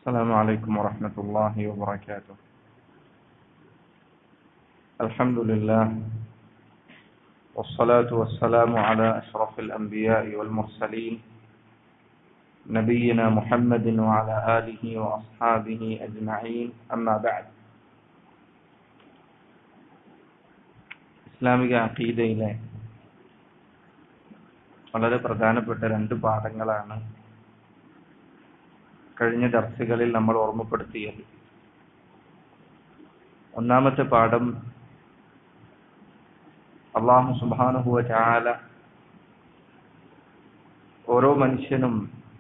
السلام عليكم ورحمة الله وبركاته الحمد لله والصلاة والسلام على أشرف الأنبياء والمرسلين نبينا محمد وعلى آله وأصحابه أجمعين أما بعد ഇസ്ലാമിക അഖീദയിലെ വളരെ പ്രധാനപ്പെട്ട രണ്ട് പാഠങ്ങളാണ് കഴിഞ്ഞ ചർച്ചകളിൽ നമ്മൾ ഓർമ്മപ്പെടുത്തിയത് ഒന്നാമത്തെ പാഠം അള്ളാഹു സുബാനുഹുവ ചാല ഓരോ മനുഷ്യനും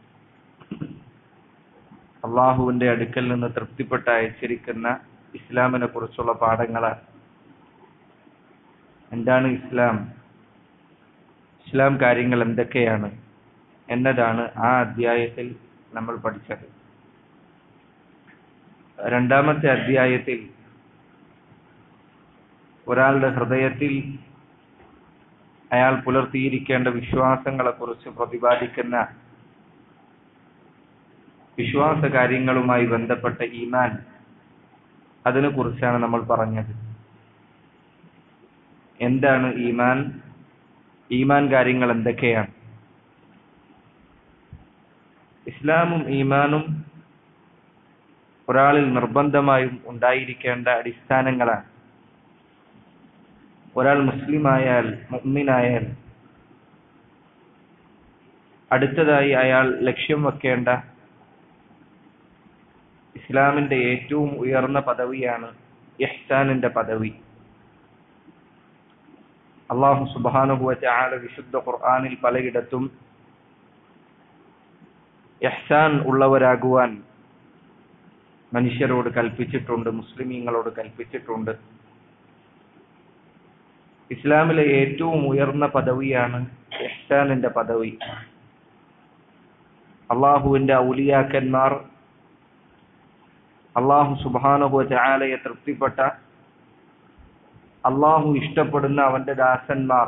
അള്ളാഹുവിന്റെ അടുക്കൽ നിന്ന് തൃപ്തിപ്പെട്ട് അയച്ചിരിക്കുന്ന ഇസ്ലാമിനെ കുറിച്ചുള്ള പാഠങ്ങളാണ് എന്താണ് ഇസ്ലാം ഇസ്ലാം കാര്യങ്ങൾ എന്തൊക്കെയാണ് എന്നതാണ് ആ അധ്യായത്തിൽ നമ്മൾ പഠിച്ചത് രണ്ടാമത്തെ അധ്യായത്തിൽ ഒരാളുടെ ഹൃദയത്തിൽ അയാൾ പുലർത്തിയിരിക്കേണ്ട വിശ്വാസങ്ങളെ കുറിച്ച് പ്രതിപാദിക്കുന്ന വിശ്വാസ കാര്യങ്ങളുമായി ബന്ധപ്പെട്ട ഈമാൻ അതിനെ കുറിച്ചാണ് നമ്മൾ പറഞ്ഞത് എന്താണ് ഈമാൻ ഈമാൻ കാര്യങ്ങൾ എന്തൊക്കെയാണ് ഇസ്ലാമും ഈമാനും ഒരാളിൽ നിർബന്ധമായും ഉണ്ടായിരിക്കേണ്ട അടിസ്ഥാനങ്ങളാണ് ഒരാൾ മുസ്ലിമായാൽ മുഅ്മിനായാൽ അടുത്തതായി അയാൾ ലക്ഷ്യം വെക്കേണ്ട ഇസ്ലാമിന്റെ ഏറ്റവും ഉയർന്ന പദവിയാണ് ഇഹ്സാനിന്റെ പദവി അള്ളാഹു സുബാനുഹുവ ചാല വിശുദ്ധ ഖുർആാനിൽ പലയിടത്തും ഇഹ്സാൻ ഉള്ളവരാകുവാൻ മനുഷ്യരോട് കൽപ്പിച്ചിട്ടുണ്ട് മുസ്ലിമീങ്ങളോട് കൽപ്പിച്ചിട്ടുണ്ട് ഇസ്ലാമിലെ ഏറ്റവും ഉയർന്ന പദവിയാണ് ഇഹ്സാനിന്റെ പദവി അള്ളാഹുവിന്റെ ഔലിയാക്കന്മാർ അള്ളാഹു സുബാനുഹുവ ചാലയെ തൃപ്തിപ്പെട്ട അള്ളാഹു ഇഷ്ടപ്പെടുന്ന അവന്റെ ദാസന്മാർ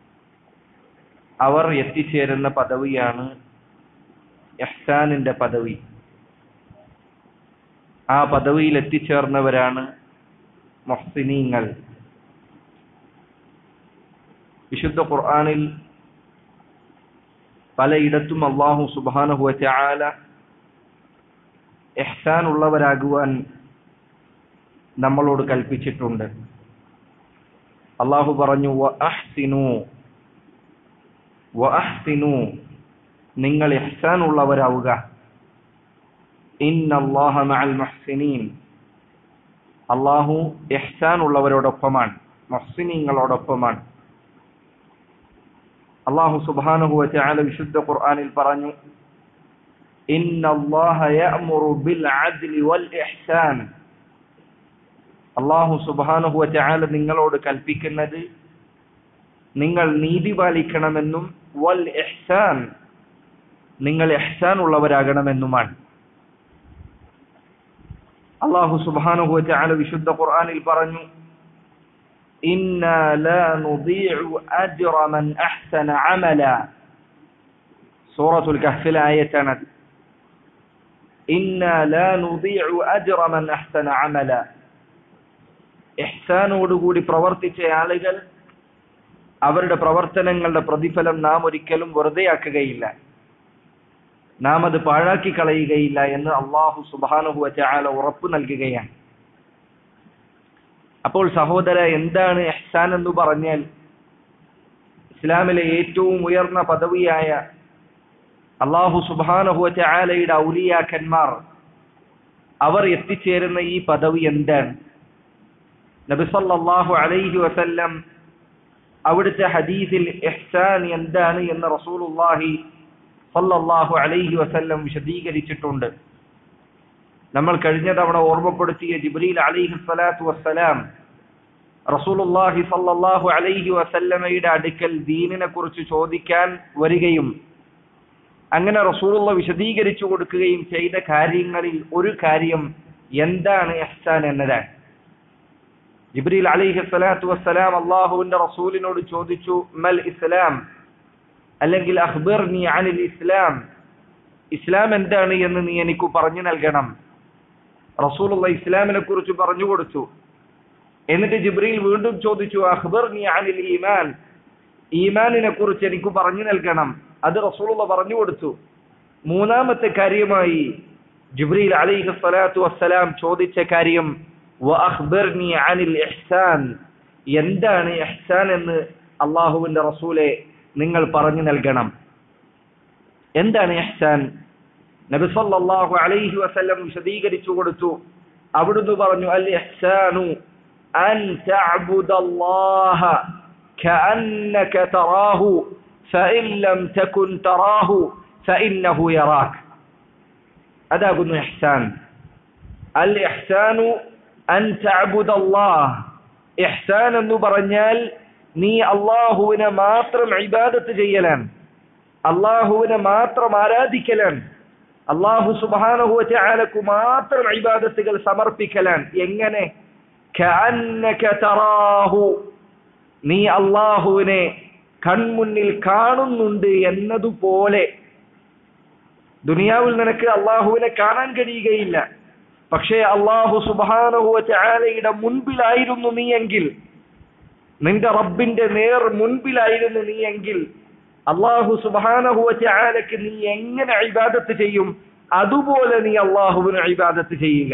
അവർ എത്തിച്ചേരുന്ന പദവിയാണ് എഹ്സാനിന്റെ പദവി ആ പദവിയിൽ എത്തിച്ചേർന്നവരാണ് മൊഹ്സിനീങ്ങൾ വിശുദ്ധ ഖുർആാനിൽ പലയിടത്തും അള്ളാഹു സുബാനുഹുവ ചാല എഹ്സാൻ ഉള്ളവരാകുവാൻ നമ്മളോട് കൽപ്പിച്ചിട്ടുണ്ട് അള്ളാഹു പറഞ്ഞു വഅഹ്സിനു വഅഹ്സിനു നിങ്ങൾ ഇഹ്സാൻ ഉള്ളവരാവുക ഇന്നല്ലാഹ മഅൽ മുഹ്സിനീൻ അള്ളാഹു ഇഹ്സാൻ ഉള്ളവരോടൊപ്പമാണ് മുഹ്സിനീങ്ങളോടൊപ്പമാണ് അള്ളാഹു സുബ്ഹാനഹു വതആല വിശുദ്ധ ഖുർആനിൽ പറഞ്ഞു ഇന്നല്ലാഹ യഅ്മുറു ബിൽ അദ്ലി വൽ ഇഹ്സാൻ അള്ളാഹു സുബാനുഹുവ ചാല നിങ്ങളോട് കൽപ്പിക്കുന്നത് നിങ്ങൾ നീതി പാലിക്കണമെന്നും വൽ എഹ്സാൻ നിങ്ങൾ എഹ്സാൻ ഉള്ളവരാകണമെന്നുമാണ് അള്ളാഹു സുബാനുഹുവ ചാല വിശുദ്ധ ഖുർആനിൽ പറഞ്ഞു സൂറത്തുൽ കഹ്ഫിലെ ആയത്താണത് ഇന്ന ലാ നുദീഉ അജ്റ മൻ അഹ്സന അമല എഹ്സാനോടുകൂടി പ്രവർത്തിച്ച ആളുകൾ അവരുടെ പ്രവർത്തനങ്ങളുടെ പ്രതിഫലം നാം ഒരിക്കലും വെറുതെയാക്കുകയില്ല നാം അത് പാഴാക്കി കളയുകയില്ല എന്ന് അള്ളാഹു സുബാനുഹുവ ചാല ഉറപ്പ് നൽകുകയാണ് അപ്പോൾ സഹോദര എന്താണ് എഹ്സാൻ എന്ന് പറഞ്ഞാൽ ഇസ്ലാമിലെ ഏറ്റവും ഉയർന്ന പദവിയായ അള്ളാഹു സുബാനുഹുവ ചാലയുടെ ഔലിയാക്കന്മാർ അവർ എത്തിച്ചേരുന്ന ഈ പദവി എന്താണ് നബി സല്ലല്ലാഹു അലൈഹി വസല്ലം അവിടുത്തെ ഹദീസിൽ ഇഹ്സാൻ എന്താണ് എന്ന് റസൂലുള്ളാഹി സല്ലല്ലാഹു അലൈഹി വസല്ലം വിശദീകരിച്ചിട്ടുണ്ട് നമ്മൾ കഴിഞ്ഞ തവണ ഓർമ്മപ്പെടുത്തിയ ജിബ്രീൽ അലൈഹി സ്വലാത്തു വസ്സലാം റസൂലുള്ളാഹി സല്ലല്ലാഹു അലൈഹി വസല്ലമയുടെ അടുക്കൽ ദീനിനെ കുറിച്ച് ചോദിക്കാൻ വരികയും അങ്ങനെ റസൂലുള്ള വിശദീകരിച്ചു കൊടുക്കുകയും ചെയ്ത കാര്യങ്ങളിൽ ഒരു കാര്യം എന്താണ് ഇഹ്സാൻ എന്നതാണ് ജിബ്രീൽ അലിഹി സ്വലാത്തു വസ്സലാം അള്ളാഹുവിന്റെ റസൂലിനോട് ചോദിച്ചു മൽ ഇസ്ലാം അല്ലെങ്കിൽ അഖ്ബിർനി അനിൽ ഇസ്ലാം ഇസ്ലാം എന്താണ് എന്ന് നീ എനിക്ക് പറഞ്ഞു നൽകണം റസൂലുള്ള ഇസ്ലാമിനെ കുറിച്ച് പറഞ്ഞു കൊടുത്തു എന്നിട്ട് ജിബ്രീൽ വീണ്ടും ചോദിച്ചു അഖ്ബർ നീ അനിൽ ഈമാൻ ഈമാനിനെ കുറിച്ച് എനിക്ക് പറഞ്ഞു നൽകണം അത് റസൂലുള്ള പറഞ്ഞു കൊടുത്തു മൂന്നാമത്തെ കാര്യമായി ജിബ്രീൽ അലൈഹി സ്വലാത്തു വസ്സലാം ചോദിച്ച കാര്യം വഅഖ്ബിർനി അനിൽ ഇഹ്സാൻ എന്താണ് ഇഹ്സാൻ എന്ന് അള്ളാഹുവിന്റെ റസൂലെ നിങ്ങൾ പറഞ്ഞു നൽകണം എന്താണ് ഇഹ്സാൻ നബി സല്ലല്ലാഹു അലൈഹി വസല്ലം വിശദീകരിച്ചു കൊടുത്തു അവിടുന്ന് പറഞ്ഞു അൽ ഇഹ്സാനു അൻ തഅബുദല്ലാഹ كأنك تراه فإن لم تكن تراه فإنه يراك അതാകുന്നു ഇഹ്സാൻ അൽ ഇഹ്സാനു അൻ തഅബുദ അല്ലാഹ് ഇഹ്സാൻ എന്ന് പറഞ്ഞാൽ നീ അള്ളാഹുവിനെ മാത്രം ഇബാദത്ത് ചെയ്യലാണ് അള്ളാഹുവിനെ മാത്രം ആരാധിക്കലാണ് അള്ളാഹു സുബ്ഹാനഹു വതആലക്കു മാത്രം ഇബാദത്തുകൾ സമർപ്പിക്കലാണ് എങ്ങനെ കഅന്നക തറാഹു നീ അള്ളാഹുവിനെ കൺമുന്നിൽ കാണുന്നുണ്ട് എന്നതുപോലെ ദുനിയാവിൽ നിനക്ക് അള്ളാഹുവിനെ കാണാൻ കഴിയുകയില്ല പക്ഷേ അള്ളാഹു സുബാനഹുവലയുടെ മുൻപിലായിരുന്നു നീ എങ്കിൽ നിന്റെ റബ്ബിന്റെ നേർ മുൻപിലായിരുന്നു നീ എങ്കിൽ അള്ളാഹു സുബാനഹുവലക്ക് നീ എങ്ങനെ ഇബാദത്ത് ചെയ്യും അതുപോലെ നീ അള്ളാഹുവിന് ഇബാദത്ത് ചെയ്യുക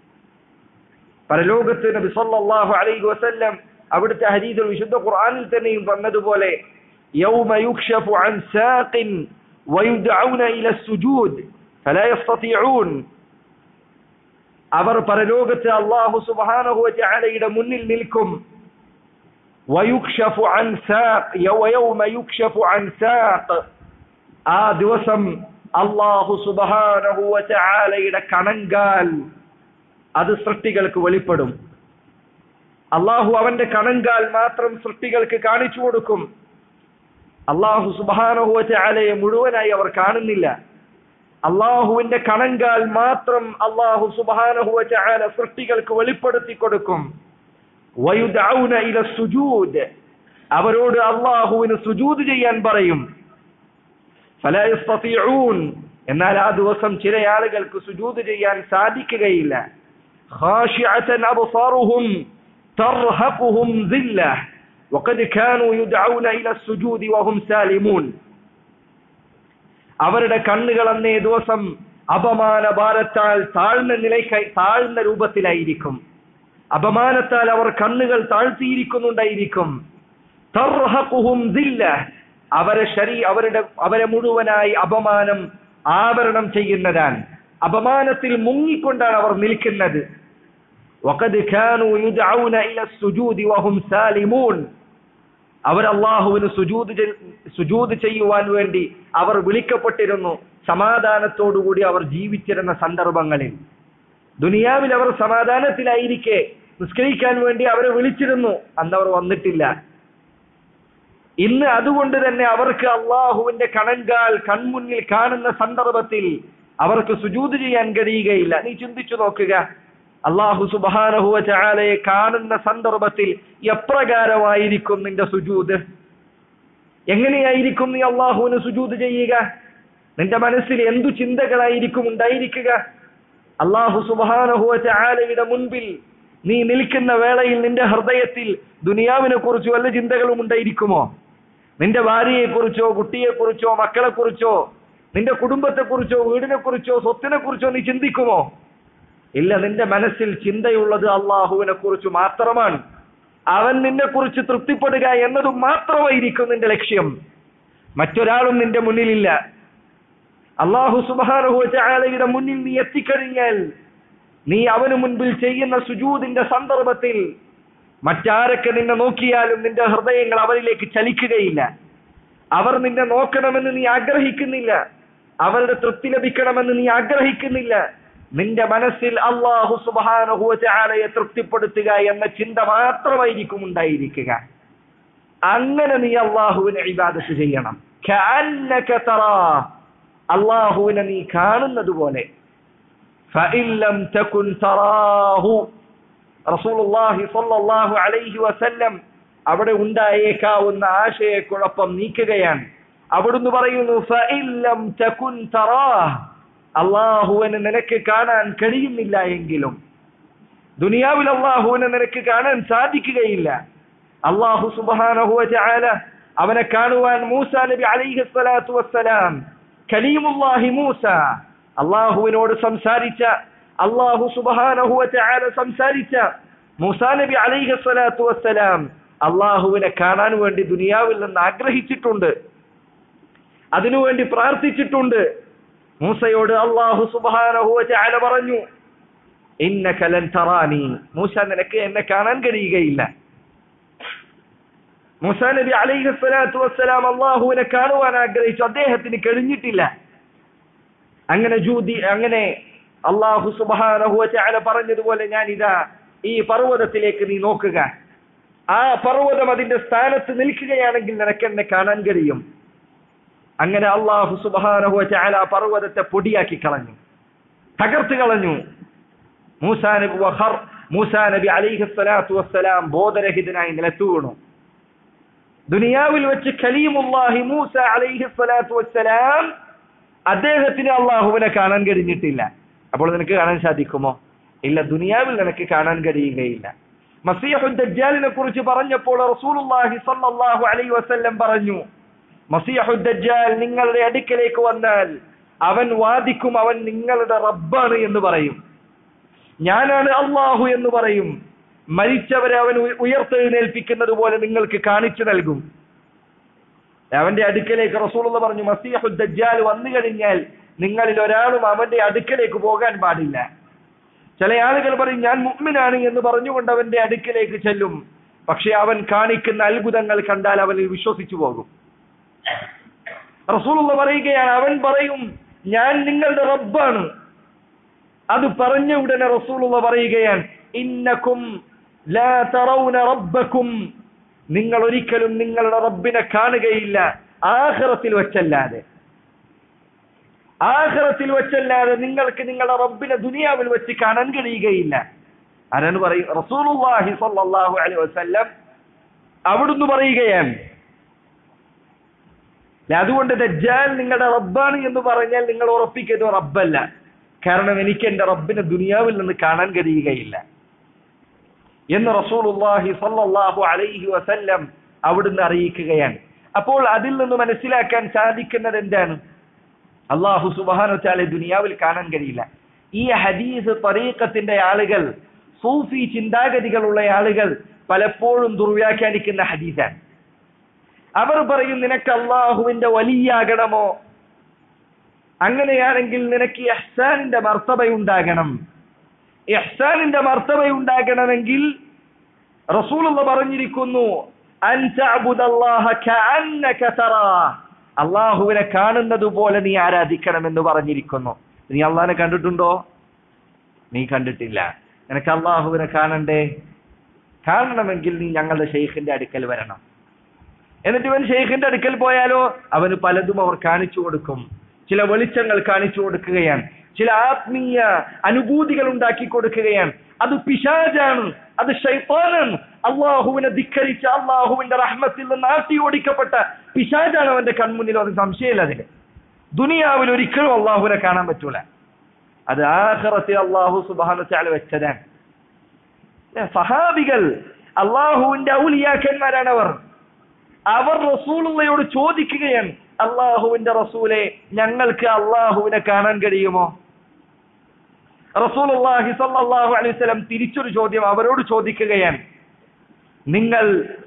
പരലോകത്ത് നബി സല്ലല്ലാഹു അലൈഹി വസല്ലം അവിടുത്തെ ഹരീതിൽ വിശുദ്ധ ഖുർആനിൽ തന്നെയും പറഞ്ഞതുപോലെ യൗമ യുക്ഷഫു അൻ സാഖിൻ ويدعون إلى السجود فلا يستطيعون അവർ പരലോകത്ത് അള്ളാഹു സുബ്ഹാനഹു വതആലയുടെ മുന്നിൽ നിൽക്കും വയുക്ഷഫു അൻ സാഖ് യൗമ യുക്ഷഫു അൻ സാഖ് ആ ദിവസം അള്ളാഹു സുബ്ഹാനഹു വതആലയുടെ കണങ്കാൽ അത് സൃഷ്ടികൾക്ക് വെളിപ്പെടും അള്ളാഹു അവന്റെ കണങ്കാൽ മാത്രം സൃഷ്ടികൾക്ക് കാണിച്ചു കൊടുക്കും അള്ളാഹു സുബാനഹുവലയെ മുഴുവനായി അവർ കാണുന്നില്ല അള്ളാഹുവിന്റെ കണങ്കാൽ മാത്രം അള്ളാഹു സുബാനഹുവല സൃഷ്ടികൾക്ക് വെളിപ്പെടുത്തി കൊടുക്കും വയുദൗന ഇല സുജൂദ് അവരോട് അള്ളാഹുവിന് സുജൂദ് ചെയ്യാൻ പറയും ഫലയസ്തതിഊൻ എന്നാൽ ആ ദിവസം ചില ആളുകൾക്ക് സുജൂദ് ചെയ്യാൻ സാധിക്കുകയില്ല ഖാശിഅതൻ അബ്സാറുഹും തർഹഖുഹും ദില്ലഹ് وقد كانوا يدعون إلى السجود وهم سالمون അവരുടെ കണ്ണുകൾ അന്നേ ദിവസം അപമാന ഭാരത്താൽ താഴ്ന്ന നിലയ്ക്ക് താഴ്ന്ന രൂപത്തിലായിരിക്കും അപമാനത്താൽ അവർ കണ്ണുകൾ താഴ്ത്തിയിരിക്കുന്നുണ്ടായിരിക്കും തർഹഖുഹും ദില്ല അവരെ ശരീ അവരുടെ അവരെ മുഴുവനായി അപമാനം ആവരണം ചെയ്യുന്നതാണ് അപമാനത്തിൽ മുങ്ങിക്കൊണ്ടാണ് അവർ നിൽക്കുന്നത് وقد كانوا يدعون إلى السجود وهم سالمون അവർ അള്ളാഹുവിന് സുജൂത് സുജൂത് ചെയ്യുവാൻ വേണ്ടി അവർ വിളിക്കപ്പെട്ടിരുന്നു സമാധാനത്തോടുകൂടി അവർ ജീവിച്ചിരുന്ന സന്ദർഭങ്ങളിൽ ദുനിയാവിൽ അവർ സമാധാനത്തിലായിരിക്കെ നിസ്കരിക്കാൻ വേണ്ടി അവരെ വിളിച്ചിരുന്നു അന്നവർ വന്നിട്ടില്ല ഇന്ന് അതുകൊണ്ട് തന്നെ അവർക്ക് അള്ളാഹുവിന്റെ കണങ്കാൽ കൺമുന്നിൽ കാണുന്ന സന്ദർഭത്തിൽ അവർക്ക് സുജൂത് ചെയ്യാൻ കഴിയുകയില്ല നീ ചിന്തിച്ചു നോക്കുക അള്ളാഹു സുബാനഹുവ ചാലയെ കാണുന്ന സന്ദർഭത്തിൽ എപ്രകാരമായിരിക്കും നിന്റെ സുജൂത് എങ്ങനെയായിരിക്കും നീ അള്ളാഹുവിന് സുജൂത് ചെയ്യുക നിന്റെ മനസ്സിൽ എന്തു ചിന്തകളായിരിക്കും ഉണ്ടായിരിക്കുക അള്ളാഹു സുബാനഹുവ ചാലയുടെ മുൻപിൽ നീ നിൽക്കുന്ന വേളയിൽ നിന്റെ ഹൃദയത്തിൽ ദുനിയാവിനെ കുറിച്ച് വല്ല ചിന്തകളും ഉണ്ടായിരിക്കുമോ നിന്റെ ഭാര്യയെ കുറിച്ചോ കുട്ടിയെ കുറിച്ചോ മക്കളെ കുറിച്ചോ നിന്റെ കുടുംബത്തെ കുറിച്ചോ വീടിനെ കുറിച്ചോ സ്വത്തിനെ കുറിച്ചോ നീ ചിന്തിക്കുമോ ഇല്ല നിന്റെ മനസ്സിൽ ചിന്തയുള്ളത് അള്ളാഹുവിനെ കുറിച്ച് മാത്രമാണ് അവൻ നിന്നെ കുറിച്ച് തൃപ്തിപ്പെടുക എന്നതും മാത്രമായിരിക്കും നിന്റെ ലക്ഷ്യം മറ്റൊരാളും നിന്റെ മുന്നിലില്ല അള്ളാഹു സുബാനുഹുയുടെ മുന്നിൽ നീ എത്തിക്കഴിഞ്ഞാൽ നീ അവന് മുൻപിൽ ചെയ്യുന്ന സുജൂദിന്റെ സന്ദർഭത്തിൽ മറ്റാരൊക്കെ നിന്നെ നോക്കിയാലും നിന്റെ ഹൃദയങ്ങൾ അവരിലേക്ക് ചലിക്കുകയില്ല അവർ നിന്നെ നോക്കണമെന്ന് നീ ആഗ്രഹിക്കുന്നില്ല അവരുടെ തൃപ്തി ലഭിക്കണമെന്ന് നീ ആഗ്രഹിക്കുന്നില്ല നിന്റെ മനസ്സിൽ അള്ളാഹു സുബാനുഹുവലയെ തൃപ്തിപ്പെടുത്തുക എന്ന ചിന്ത മാത്രമായിരിക്കും ഉണ്ടായിരിക്കുക അങ്ങനെ നീ അള്ളാഹുവിനെ ഇബാദത്ത് ചെയ്യണം അള്ളാഹുവിനെ നീ കാണുന്നത് പോലെ റസൂലുള്ളാഹി സ്വല്ലല്ലാഹു അലൈഹി വസല്ലം അവിടെ ഉണ്ടായേക്കാവുന്ന ആശയക്കുഴപ്പം നീക്കുകയാണ് അവിടുന്ന് പറയുന്നു ഫഇല്ലം തകുൻ തറാഹ് അള്ളാഹുവിനെ നിനക്ക് കാണാൻ കഴിയുന്നില്ല എങ്കിലും ദുനിയാവിൽ അള്ളാഹുവിനെ നിനക്ക് കാണാൻ സാധിക്കുകയില്ല അള്ളാഹു സുബാനഹുവ ചാല അവനെ കാണുവാൻ മൂസ നബി അലൈഹി സ്വലാത്തു വസ്സലാം കലീമുല്ലാഹി മൂസ അള്ളാഹുവിനോട് സംസാരിച്ച അള്ളാഹു സുബാനഹുവ ചാല സംസാരിച്ച മൂസ നബി അലൈഹി സ്വലാത്തു വസ്സലാം അള്ളാഹുവിനെ കാണാൻ വേണ്ടി ദുനിയാവിൽ നിന്ന് ആഗ്രഹിച്ചിട്ടുണ്ട് അതിനുവേണ്ടി പ്രാർത്ഥിച്ചിട്ടുണ്ട് മൂസയോട് അള്ളാഹു സുബാനഹുവ ചാല പറഞ്ഞു ഇന്നക ലൻ തറാനി മൂസ നിനക്ക് എന്നെ കാണാൻ കഴിയുകയില്ല മൂസ നബി അലൈഹി സ്വലാത്തു വസ്സലാം അള്ളാഹുവിനെ കാണുവാൻ ആഗ്രഹിച്ചു അദ്ദേഹത്തിന് കഴിഞ്ഞിട്ടില്ല അങ്ങനെ ജൂതി അങ്ങനെ അള്ളാഹു സുബാനഹുവ ചാല പറഞ്ഞതുപോലെ ഞാൻ ഇതാ ഈ പർവ്വതത്തിലേക്ക് നീ നോക്കുക ആ പർവ്വതം അതിന്റെ സ്ഥാനത്ത് നിൽക്കുകയാണെങ്കിൽ നിനക്ക് എന്നെ കാണാൻ കഴിയും അങ്ങനെ അള്ളാഹു സുബാനഹുവ ചാല ആ പർവ്വതത്തെ പൊടിയാക്കി കളഞ്ഞു തകർത്ത് കളഞ്ഞു മൂസാ നബി വഹർ മൂസാ നബി അലിഹി സ്വലാത്തു വസ്സലാം ബോധരഹിതനായി നിലത്തു വീണു ദുനിയാവിൽ വെച്ച് ഖലീമുല്ലാഹി മൂസ അലൈഹി സ്വലാത്തു വസ്സലാം അദ്ദേഹത്തിന് അള്ളാഹുവിനെ കാണാൻ കഴിഞ്ഞിട്ടില്ല അപ്പോൾ നിനക്ക് കാണാൻ സാധിക്കുമോ ഇല്ല ദുനിയാവിൽ നിനക്ക് കാണാൻ കഴിയുകയില്ല മസീഹു ദജ്ജാലിനെ കുറിച്ച് പറഞ്ഞപ്പോൾ റസൂലുള്ളാഹി സ്വല്ലല്ലാഹു അലൈഹി വസല്ലം പറഞ്ഞു മസീഹു ദജ്ജാൽ നിങ്ങളുടെ അടുക്കലേക്ക് വന്നാൽ അവൻ വാദിക്കും അവൻ നിങ്ങളുടെ റബ്ബാണ് എന്ന് പറയും ഞാനാണ് അള്ളാഹു എന്ന് പറയും മരിച്ചവരെ അവൻ ഉയ- ഉയർത്തെഴുന്നേൽപ്പിക്കുന്നത് പോലെ നിങ്ങൾക്ക് കാണിച്ചു നൽകും അവന്റെ അടുക്കലേക്ക് റസൂലുള്ള പറഞ്ഞു മസീഹു ദജ്ജാൽ വന്നു കഴിഞ്ഞാൽ നിങ്ങളിൽ ഒരാളും അവന്റെ അടുക്കലേക്ക് പോകാൻ പാടില്ല ചില ആളുകൾ പറയും ഞാൻ മുഅ്മിനാണ് എന്ന് പറഞ്ഞുകൊണ്ട് അവന്റെ അടുക്കലേക്ക് ചെല്ലും പക്ഷെ അവൻ കാണിക്കുന്ന അത്ഭുതങ്ങൾ കണ്ടാൽ അവനിൽ വിശ്വസിച്ചു പോകും റസൂലുള്ള പറയുകയാണ് അവൻ പറയും ഞാൻ നിങ്ങളുടെ റബ്ബാണ് അത് പറഞ്ഞ ഉടനെ റസൂലുള്ള പറയുകയാണ് ഇന്നക്കും ലാ തറൗന റബ്ബക്കും നിങ്ങൾ ഒരിക്കലും നിങ്ങളുടെ റബ്ബിനെ കാണുകയില്ല ആഖിറത്തിൽ വെച്ചല്ലാതെ ആഖിറത്തിൽ വെച്ചല്ലാതെ നിങ്ങൾക്ക് നിങ്ങളുടെ റബ്ബിനെ ദുനിയാവിൽ വെച്ച് കാണാൻ കഴിയുകയില്ല ആരാണ് പറയും റസൂലുള്ളാഹി സ്വല്ലല്ലാഹു അലൈഹി വസല്ലം അവിടുന്ന് പറയുകയാണ് അതുകൊണ്ട് ദജ്ജാൽ നിങ്ങളുടെ റബ്ബാണ് എന്ന് പറഞ്ഞാൽ നിങ്ങൾ ഉറപ്പിക്കുന്നത് റബ്ബല്ല കാരണം എനിക്ക് എന്റെ റബ്ബിനെ ദുനിയാവിൽ നിന്ന് കാണാൻ കഴിയുകയില്ല എന്ന് റസൂലുള്ളാഹി സ്വല്ലല്ലാഹു അലൈഹി വസല്ലം അവിടുന്ന് അറിയിക്കുകയാണ് അപ്പോൾ അതിൽ നിന്ന് മനസ്സിലാക്കാൻ സാധിക്കുന്നത് എന്താണ് അള്ളാഹു സുബാനു ചാലെ ദുനിയാവിൽ കാണാൻ കഴിയില്ല ഈ ഹദീസ് തരീഖത്തിന്റെ ആളുകൾ സൂഫി ചിന്താഗതികളുള്ള ആളുകൾ പലപ്പോഴും ദുർവ്യാഖ്യാനിക്കുന്ന ഹദീസാണ് അവർ പറയും നിനക്ക് അള്ളാഹുവിന്റെ വലിയാകണമോ അങ്ങനെയാണെങ്കിൽ നിനക്ക് ഇഹ്സാനിന്റെ മർത്തബയുണ്ടാകണം ഇഹ്സാനിന്റെ മർത്തബയുണ്ടാകണമെങ്കിൽ റസൂലുള്ള പറഞ്ഞിരിക്കുന്നു അൻ തഅബുദല്ലാഹ കഅന്നക തറാഹ് അള്ളാഹുവിനെ കാണുന്നത് പോലെ നീ ആരാധിക്കണമെന്ന് പറഞ്ഞിരിക്കുന്നു നീ അള്ളാഹിനെ കണ്ടിട്ടുണ്ടോ നീ കണ്ടിട്ടില്ല നിനക്ക് അള്ളാഹുവിനെ കാണണ്ടേ കാണണമെങ്കിൽ നീ ഞങ്ങളുടെ ഷെയ്ഖിന്റെ അടുക്കൽ വരണം എന്നിട്ട് ഇവൻ ഷെയ്ഖിന്റെ അടുക്കൽ പോയാലോ അവന് പലതും അവർ കാണിച്ചു കൊടുക്കും ചില വെളിച്ചങ്ങൾ കാണിച്ചു കൊടുക്കുകയാണ് ചില ആത്മീയ അനുഭൂതികൾ ഉണ്ടാക്കി കൊടുക്കുകയാണ് അത് പിശാജാണ് അത് ഷൈത്താനാണ് അള്ളാഹുവിനെ ധിക്കരിച്ച അള്ളാഹുവിന്റെ റഹ്മത്തിൽ നിന്ന് ആട്ടി ഓടിക്കപ്പെട്ട പിശാജാണ് അവന്റെ കൺമുന്നിൽ അത് സംശയമില്ല അതിന് ദുനിയാവിൽ ഒരിക്കലും അള്ളാഹുവിനെ കാണാൻ പറ്റൂല അത് ആഖിറത്തിൽ അള്ളാഹു സുബാന ചാല വെച്ചതാണ് സഹാബികൾ അള്ളാഹുവിന്റെ ഔലിയാക്കന്മാരാണ് അവർ അവർ റസൂലുള്ളയോട് ചോദിക്കുകയാണ് അള്ളാഹുവിന്റെ റസൂലെ ഞങ്ങൾക്ക് അള്ളാഹുവിനെ കാണാൻ കഴിയുമോ റസൂലുള്ളാഹി സ്വല്ലല്ലാഹു അലൈഹി വസല്ലം തിരിച്ചൊരു ചോദ്യം അവരോട് ചോദിക്കുകയാണ് നിങ്ങൾ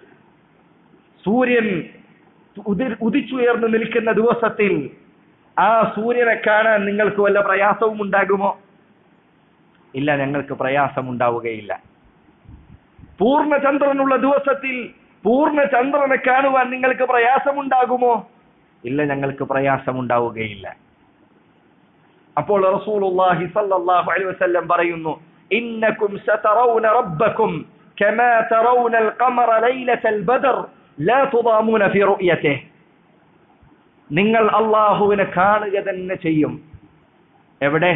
സൂര്യൻ ഉതി- ഉദിച്ചുയർന്നു നിൽക്കുന്ന ദിവസത്തിൽ ആ സൂര്യനെ കാണാൻ നിങ്ങൾക്ക് വല്ല പ്രയാസവും ഉണ്ടാകുമോ ഇല്ല ഞങ്ങൾക്ക് പ്രയാസം ഉണ്ടാവുകയില്ല പൂർണ്ണചന്ദ്രനുള്ള ദിവസത്തിൽ പൂർണ്ണചന്ദ്രനെ കാണുവാൻ നിങ്ങൾക്ക് പ്രയാസമുണ്ടാകുമോ ഇല്ല ഞങ്ങൾക്ക് പ്രയാസമുണ്ടാവുകയില്ല അപ്പോൾ റസൂലുള്ളാഹി സ്വല്ലല്ലാഹു അലൈഹി വസല്ലം പറയുന്നു ഇന്നകും സതറൗന റബ്ബക്കും കമാ തറൗന القمر ليلة البدر لا تضامون في رؤيته നിങ്ങൾ അള്ളാഹുവിനെ കാണുക തന്നെ ചെയ്യും എവിടെ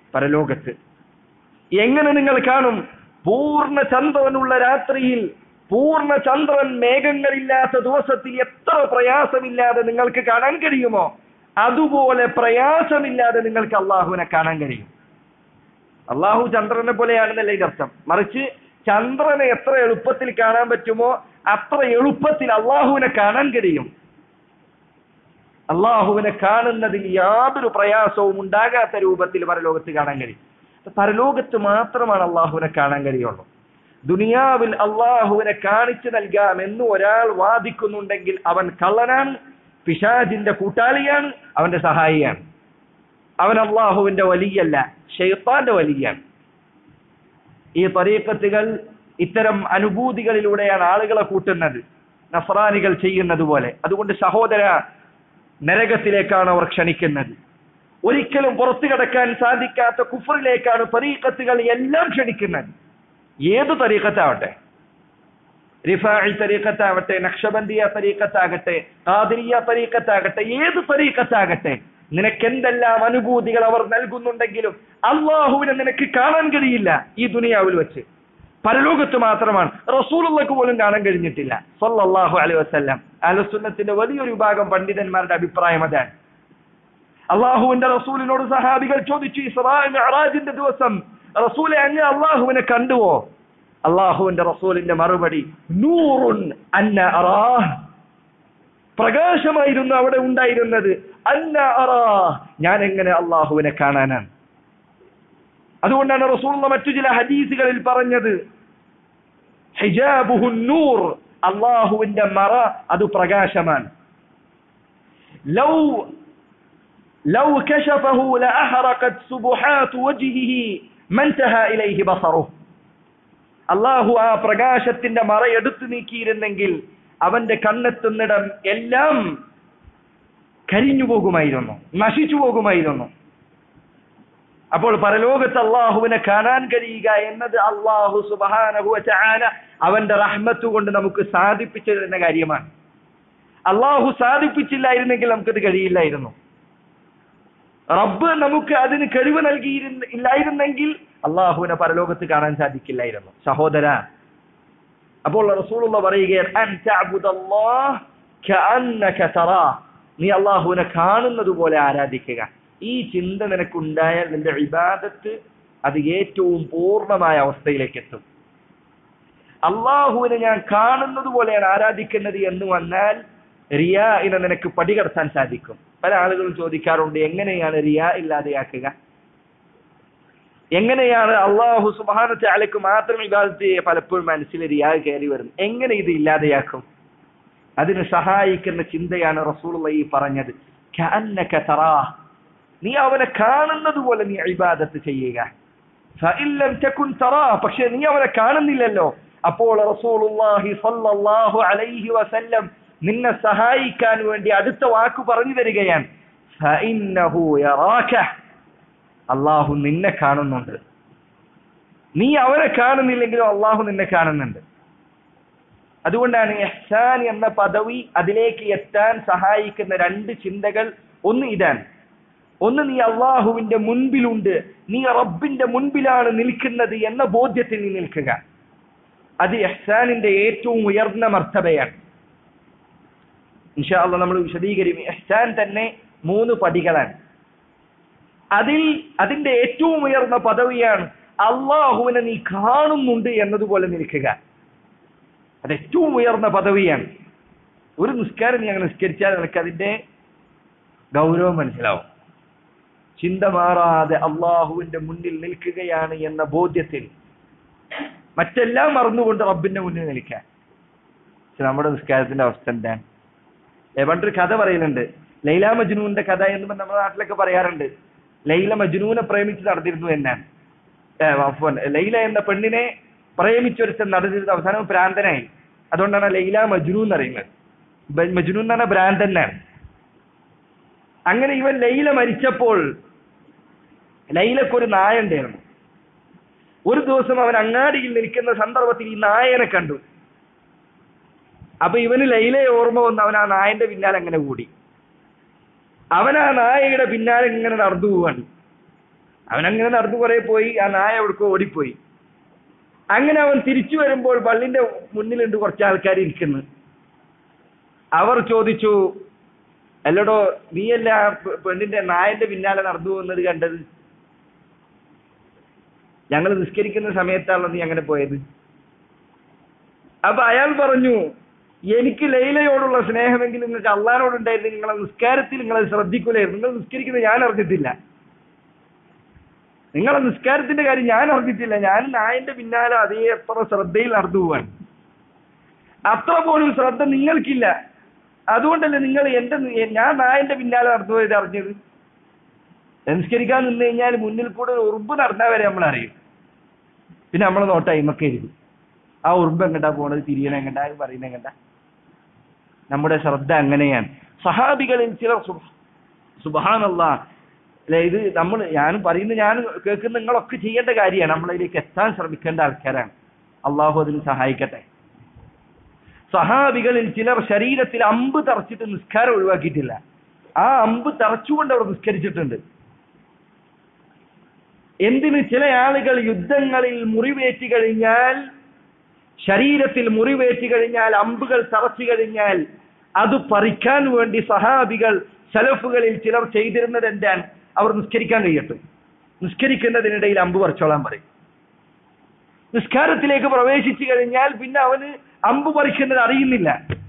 പരലോകത്ത് എങ്ങനെ നിങ്ങൾ കാണും പൂർണ്ണ ചന്ദ്രനുള്ള രാത്രിയിൽ പൂർണ്ണ ചന്ദ്രൻ മേഘങ്ങളില്ലാത്ത ദിവസത്തിൽ എത്ര പ്രയാസമില്ലാതെ നിങ്ങൾക്ക് കാണാൻ കഴിയുമോ അതുപോലെ പ്രയാസമില്ലാതെ നിങ്ങൾക്ക് അള്ളാഹുവിനെ കാണാൻ കഴിയും അള്ളാഹു ചന്ദ്രനെ പോലെയാണെന്നല്ല ഇതിന്റെ അർത്ഥം മറിച്ച് ചന്ദ്രനെ എത്ര എളുപ്പത്തിൽ കാണാൻ പറ്റുമോ അത്ര എളുപ്പത്തിൽ അള്ളാഹുവിനെ കാണാൻ കഴിയും അള്ളാഹുവിനെ കാണുന്നതിൽ യാതൊരു പ്രയാസവും ഉണ്ടാകാത്ത രൂപത്തിൽ പരലോകത്ത് കാണാൻ കഴിയും പരലോകത്ത് മാത്രമാണ് അള്ളാഹുവിനെ കാണാൻ കഴിയുള്ളൂ ദുനിയാവിൽ അള്ളാഹുവിനെ കാണിച്ചു നൽകാം എന്ന് ഒരാൾ വാദിക്കുന്നുണ്ടെങ്കിൽ അവൻ കള്ളനാണ് പിശാജിന്റെ കൂട്ടാളിയാണ് അവന്റെ സഹായിയാണ് അവൻ അള്ളാഹുവിന്റെ വലിയല്ല ഷെയ്ത്താന്റെ വലിയാണ് ഈ തരീക്കത്തുകൾ ഇത്തരം അനുഭൂതികളിലൂടെയാണ് ആളുകളെ കൂട്ടുന്നത് നഫറാനികൾ ചെയ്യുന്നത് പോലെ അതുകൊണ്ട് സഹോദര നരകത്തിലേക്കാണ് അവർ ക്ഷണിക്കുന്നത് ഒരിക്കലും പുറത്തു കടക്കാൻ സാധിക്കാത്ത കുഫറിലേക്കാണ് തരീക്കത്തുകൾ എല്ലാം ക്ഷണിക്കുന്നത് ഏത് തരീക്കത്താവട്ടെ റിഫായി തരീക്കത്താവട്ടെ നക്ഷബന്ദിയ തരീക്കത്താകട്ടെ കാതിരിയ തരീക്കത്താകട്ടെ ഏത് തരീക്കത്താകട്ടെ നിനക്ക് എന്തെല്ലാം അനുഭൂതികൾ അവർ നൽകുന്നുണ്ടെങ്കിലും അള്ളാഹുവിനെ നിനക്ക് കാണാൻ കഴിയില്ല ഈ ദുനിയാവിൽ വെച്ച് പരലോകത്ത് മാത്രമാണ് റസൂലുള്ളക്ക് പോലും കാണാൻ കഴിഞ്ഞിട്ടില്ല സല്ലല്ലാഹു അലൈഹി വസല്ലം അലസുന്നത്തിന്റെ വലിയൊരു വിഭാഗം പണ്ഡിതന്മാരുടെ അഭിപ്രായം അതാണ് അള്ളാഹുവിന്റെ റസൂലിനോട് സഹാബികൾ ചോദിച്ചു ഇസ്രാ മെഹറാജിന്റെ ദിവസം റസൂലെ അങ്ങ് അള്ളാഹുവിനെ കണ്ടുവോ അള്ളാഹുവിന്റെ റസൂലിന്റെ മറുപടി നൂറുൻ അന്ന അറാഹ് പ്രകാശമായിരുന്നു അവിടെ ഉണ്ടായിരുന്നത് അന്ന അറാഹ് ഞാൻ എങ്ങനെ അള്ളാഹുവിനെ കാണാനാണ് അതുകൊണ്ടാണ് റസൂലുള്ള മറ്റു ചില ഹദീസുകളിൽ പറഞ്ഞത് ഹിജാബുഹു നൂർ അള്ളാഹുവിന്റെ മറ അത് പ്രകാശമാണ് ലൗ ലൗ കശഫഹു ലഅഹറഖത് സുബുഹാത്ത് വജ്ഹിഹി മൻതഹ ഇലൈഹി ബസറുഹു അള്ളാഹു ആ പ്രകാശത്തിന്റെ മറ എടുത്തു നീക്കിയിരുന്നെങ്കിൽ അവന്റെ കണ്ണെത്തുന്നിടം എല്ലാം കരിഞ്ഞു പോകുമായിരുന്നു നശിച്ചു പോകുമായിരുന്നു അപ്പോൾ പരലോകത്ത് അള്ളാഹുവിനെ കാണാൻ കഴിയുക എന്നത് അള്ളാഹു സുബാനഹു ചാന അവന്റെ റഹ്മത്ത് കൊണ്ട് നമുക്ക് സാധിപ്പിച്ചു തരുന്ന കാര്യമാണ് അള്ളാഹു സാധിപ്പിച്ചില്ലായിരുന്നെങ്കിൽ നമുക്കത് കഴിയില്ലായിരുന്നു റബ്ബ് നമുക്ക് അതിന് കഴിവ് നൽകിയിരുന്ന ഇല്ലായിരുന്നെങ്കിൽ അള്ളാഹുവിനെ പരലോകത്ത് കാണാൻ സാധിക്കില്ലായിരുന്നു സഹോദര അപ്പോൾ റസൂലുള്ള പറയുകയാണ് നീ അള്ളാഹുവിനെ കാണുന്നത് പോലെ ആരാധിക്കുക ഈ ചിന്ത നിനക്കുണ്ടായാൽ നിന്റെ ഇബാദത്ത് അത് ഏറ്റവും പൂർണ്ണമായ അവസ്ഥയിലേക്ക് എത്തും അള്ളാഹുവിനെ ഞാൻ കാണുന്നത് പോലെയാണ് ആരാധിക്കുന്നത് എന്ന് വന്നാൽ റിയാ ഇനെ നിനക്ക് പടികടത്താൻ സാധിക്കും പല ആളുകളും ചോദിക്കാറുണ്ട് എങ്ങനെയാണ് റിയാ ഇല്ലാതെയാക്കുക എങ്ങനെയാണ് അള്ളാഹു സുബാനത്തെ അലക്ക് മാത്രം ഇബാദത്ത് ചെയ്യുക പലപ്പോഴും മനസ്സിൽ റിയാ കയറി വരുന്നത് എങ്ങനെ ഇത് ഇല്ലാതെയാക്കും അതിന് സഹായിക്കുന്ന ചിന്തയാണ് റസൂൾ ഈ പറഞ്ഞത് നീ അവനെ കാണുന്നത് പോലെ നീ ഇബാദത്ത് ചെയ്യുക പക്ഷെ നീ അവനെ കാണുന്നില്ലല്ലോ അപ്പോൾ റസൂലുള്ളാഹി സ്വല്ലല്ലാഹു അലൈഹി വസല്ലം നിന്നെ സഹായിക്കാൻ വേണ്ടി അടുത്ത വാക്ക് പറഞ്ഞു തരികയാണ് അള്ളാഹു നിന്നെ കാണുന്നുണ്ട് നീ അവനെ കാണുന്നില്ലെങ്കിലും അള്ളാഹു നിന്നെ കാണുന്നുണ്ട് അതുകൊണ്ടാണ് എഹ്സാൻ എന്ന പദവി അതിലേക്ക് എത്താൻ സഹായിക്കുന്ന രണ്ട് ചിന്തകൾ ഒന്ന് ഇതാണ് ഒന്ന് നീ അള്ളാഹുവിന്റെ മുൻപിലുണ്ട് നീ റബ്ബിന്റെ മുൻപിലാണ് നിൽക്കുന്നത് എന്ന ബോധ്യത്തിൽ നീ നിൽക്കുക അത് എഹ്സാനിന്റെ ഏറ്റവും ഉയർന്ന മർത്തബയാണ് ഇൻഷാല്ല നമ്മൾ വിശദീകരിക്കും എഹ്സാൻ തന്നെ മൂന്ന് പടികളാണ് അതിൽ അതിന്റെ ഏറ്റവും ഉയർന്ന പദവിയാണ് അള്ളാഹുവിനെ നീ കാണുന്നുണ്ട് എന്നതുപോലെ നിൽക്കുക അത് ഏറ്റവും ഉയർന്ന പദവിയാണ് ഒരു നിസ്കാരം നീ അങ്ങനെ നിസ്കരിച്ചാൽ നിനക്ക് അതിന്റെ ഗൗരവം മനസ്സിലാവും ചിന്ത മാറാതെ അള്ളാഹുവിന്റെ മുന്നിൽ നിൽക്കുകയാണ് എന്ന ബോധ്യത്തിൽ മറ്റെല്ലാം മറന്നുകൊണ്ട് റബ്ബിന്റെ മുന്നിൽ നിൽക്കാൻ പക്ഷെ നമ്മുടെ നിസ്കാരത്തിന്റെ അവസ്ഥ എന്താണ് പണ്ടൊരു കഥ പറയുന്നുണ്ട് ലൈല മജ്നൂന്റെ കഥ എന്ന് നമ്മുടെ നാട്ടിലൊക്കെ പറയാറുണ്ട് ലൈല മജ്നൂനെ പ്രേമിച്ച് നടന്നിരുന്നു എന്നാണ് ലൈല എന്ന പെണ്ണിനെ പ്രേമിച്ചൊരുത്തൻ നടന്നിരുന്ന അവസാനം ഭ്രാന്തനായി അതുകൊണ്ടാണ് ലൈല മജ്നു എന്ന് പറയുന്നത് മജ്നു എന്ന് പറഞ്ഞ ഭ്രാന്തനാണ് അങ്ങനെ ഇവൻ ലൈല മരിച്ചപ്പോൾ ലൈലക്കൊരു നായ ഉണ്ടായിരുന്നു ഒരു ദിവസം അവൻ അങ്ങാടിയിൽ നിൽക്കുന്ന സന്ദർഭത്തിൽ ഈ നായനെ കണ്ടു അപ്പൊ ഇവന് ലൈലയെ ഓർമ്മ വന്ന് അവൻ ആ നായന്റെ പിന്നാലെ അങ്ങനെ കൂടി അവൻ ആ നായയുടെ പിന്നാലെ ഇങ്ങനെ നടന്നു പോവാണ് അവൻ അങ്ങനെ നടന്നു കുറെ പോയി ആ നായ എവിടേക്കോ ഓടിപ്പോയി അങ്ങനെ അവൻ തിരിച്ചു വരുമ്പോൾ പള്ളിന്റെ മുന്നിലുണ്ട് കുറച്ച് ആൾക്കാർ ഇരിക്കുന്നു അവർ ചോദിച്ചു അല്ലടോ നീയല്ല ആ പെ- പെണ്ണിന്റെ നായന്റെ പിന്നാലെ നടന്നു പോകുന്നത് കണ്ടത് ഞങ്ങൾ നിസ്കരിക്കുന്ന സമയത്താണല്ലോ നീ അങ്ങനെ പോയത് അപ്പൊ അയാൾ പറഞ്ഞു എനിക്ക് ലൈലയോടുള്ള സ്നേഹമെങ്കിലും നിങ്ങൾക്ക് അള്ളഹാനോടുണ്ടായിരുന്നു നിങ്ങളെ നിസ്കാരത്തിൽ നിങ്ങളെ ശ്രദ്ധിക്കൂലായിരുന്നു നിങ്ങൾ നിസ്കരിക്കുന്നത് ഞാൻ അറിഞ്ഞിട്ടില്ല നിങ്ങളെ നിസ്കാരത്തിന്റെ കാര്യം ഞാൻ അറിഞ്ഞിട്ടില്ല ഞാൻ നായന്റെ പിന്നാലെ അതേ എത്ര ശ്രദ്ധയിൽ നടന്നു പോവാൻ അത്ര പോലും ശ്രദ്ധ നിങ്ങൾക്കില്ല അതുകൊണ്ടല്ലേ നിങ്ങൾ എന്റെ നി- ഞാൻ നായന്റെ പിന്നാലെ നടന്നു പോയത് അറിഞ്ഞത് നിസ്കരിക്കാൻ നിന്ന് കഴിഞ്ഞാൽ മുന്നിൽ കൂടെ ഒരു ഉറുമ്പ് നടന്നാൽ വരെ നമ്മൾ അറിയും പിന്നെ നമ്മളെ നോട്ട അയിമക്കെ ഇരിക്കും ആ ഉറുമ്പ് എങ്ങട്ടാ പോണത് തിരിയണ എങ്ങട്ടാ പറയുന്നത് എങ്ങട്ടാ നമ്മുടെ ശ്രദ്ധ അങ്ങനെയാണ് സഹാബികളിൽ ചിലർ സുബാനല്ല അല്ലെ ഇത് നമ്മൾ ഞാനും പറയുന്നത് ഞാൻ കേൾക്കുന്ന നിങ്ങളൊക്കെ ചെയ്യേണ്ട കാര്യമാണ് നമ്മളതിലേക്ക് എത്താൻ ശ്രമിക്കേണ്ട ആൾക്കാരാണ് അള്ളാഹു അതിന് സഹായിക്കട്ടെ സഹാബികളിൽ ചിലർ ശരീരത്തിൽ അമ്പ് തറച്ചിട്ട് നിസ്കാരം ഒഴിവാക്കിയിട്ടില്ല ആ അമ്പ് തറച്ചുകൊണ്ട് അവർ നിസ്കരിച്ചിട്ടുണ്ട് എന്തിന് ചില ആളുകൾ യുദ്ധങ്ങളിൽ മുറിവേറ്റി കഴിഞ്ഞാൽ ശരീരത്തിൽ മുറിവേറ്റി കഴിഞ്ഞാൽ അമ്പുകൾ തറച്ചു കഴിഞ്ഞാൽ അത് പറിക്കാൻ വേണ്ടി സഹാബികൾ സലഫുകളിൽ ചിലർ ചെയ്തിരുന്നത് എന്താണ് അവർ നിസ്കരിക്കാൻ കഴിയട്ടെ നിസ്കരിക്കുന്നതിനിടയിൽ അമ്പ് പറിച്ചോളാൻ പറയും നിസ്കാരത്തിലേക്ക് പ്രവേശിച്ചു കഴിഞ്ഞാൽ പിന്നെ അവന് അമ്പ് പറിക്കുന്നത് അറിയുന്നില്ല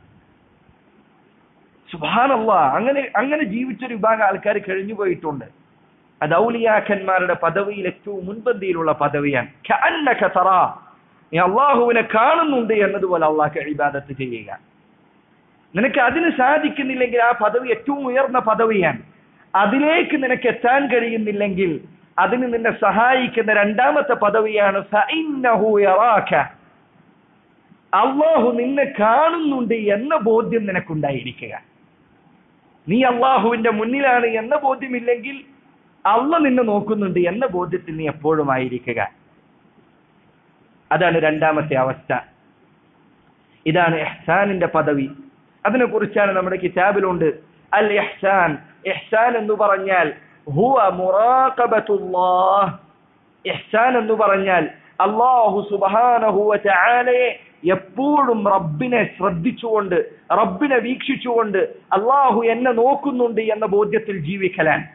സുബാനല്ല അങ്ങനെ അങ്ങനെ ജീവിച്ചൊരു വിഭാഗം ആൾക്കാർ കഴിഞ്ഞു പോയിട്ടുണ്ട് അത് ഔലിയാക്കന്മാരുടെ പദവിയിൽ ഏറ്റവും മുൻപന്തിയിലുള്ള പദവിയാണ് കഅന്നക തറാ. നീ അള്ളാഹുവിനെ കാണുന്നുണ്ട് എന്നതുപോലെ അള്ളാഹ് ഇബാദത്ത് ചെയ്യുക നിനക്ക് അതിന് സാധിക്കുന്നില്ലെങ്കിൽ ആ പദവി ഏറ്റവും ഉയർന്ന പദവിയാണ് അതിലേക്ക് നിനക്ക് എത്താൻ കഴിയുന്നില്ലെങ്കിൽ അതിന് നിന്നെ സഹായിക്കുന്ന രണ്ടാമത്തെ പദവിയാണ് ഫഇന്നഹു യറാക. അള്ളാഹു നിന്നെ കാണുന്നുണ്ട് എന്ന ബോധ്യം നിനക്കുണ്ടായിരിക്കുക നീ അള്ളാഹുവിന്റെ മുന്നിലാണ് എന്ന ബോധ്യമില്ലെങ്കിൽ അള്ള നിന്നെ നോക്കുന്നുണ്ട് എന്ന ബോധ്യത്തിൽ നീ എപ്പോഴും ആയിരിക്കുക അതാണ് രണ്ടാമത്തെ അവസ്ഥ ഇതാണ് ഇഹ്സാനിന്റെ പദവി അതിനെ കുറിച്ചാണ് നമ്മുടെ കിതാബിലുണ്ട് അൽ ഇഹ്സാൻ ഇഹ്സാൻ എന്ന് പറഞ്ഞാൽ ഹുവ മുറാഖബത്തുല്ലാഹ് ഇഹ്സാൻ എന്ന് പറഞ്ഞാൽ അള്ളാഹു സുബ്ഹാനഹു വ തആലയെ എപ്പോഴും റബ്ബിനെ ശ്രദ്ധിച്ചുകൊണ്ട് റബ്ബിനെ വീക്ഷിച്ചുകൊണ്ട് അള്ളാഹു എന്നെ നോക്കുന്നുണ്ട് എന്ന ബോധ്യത്തിൽ ജീവിക്കലാണ്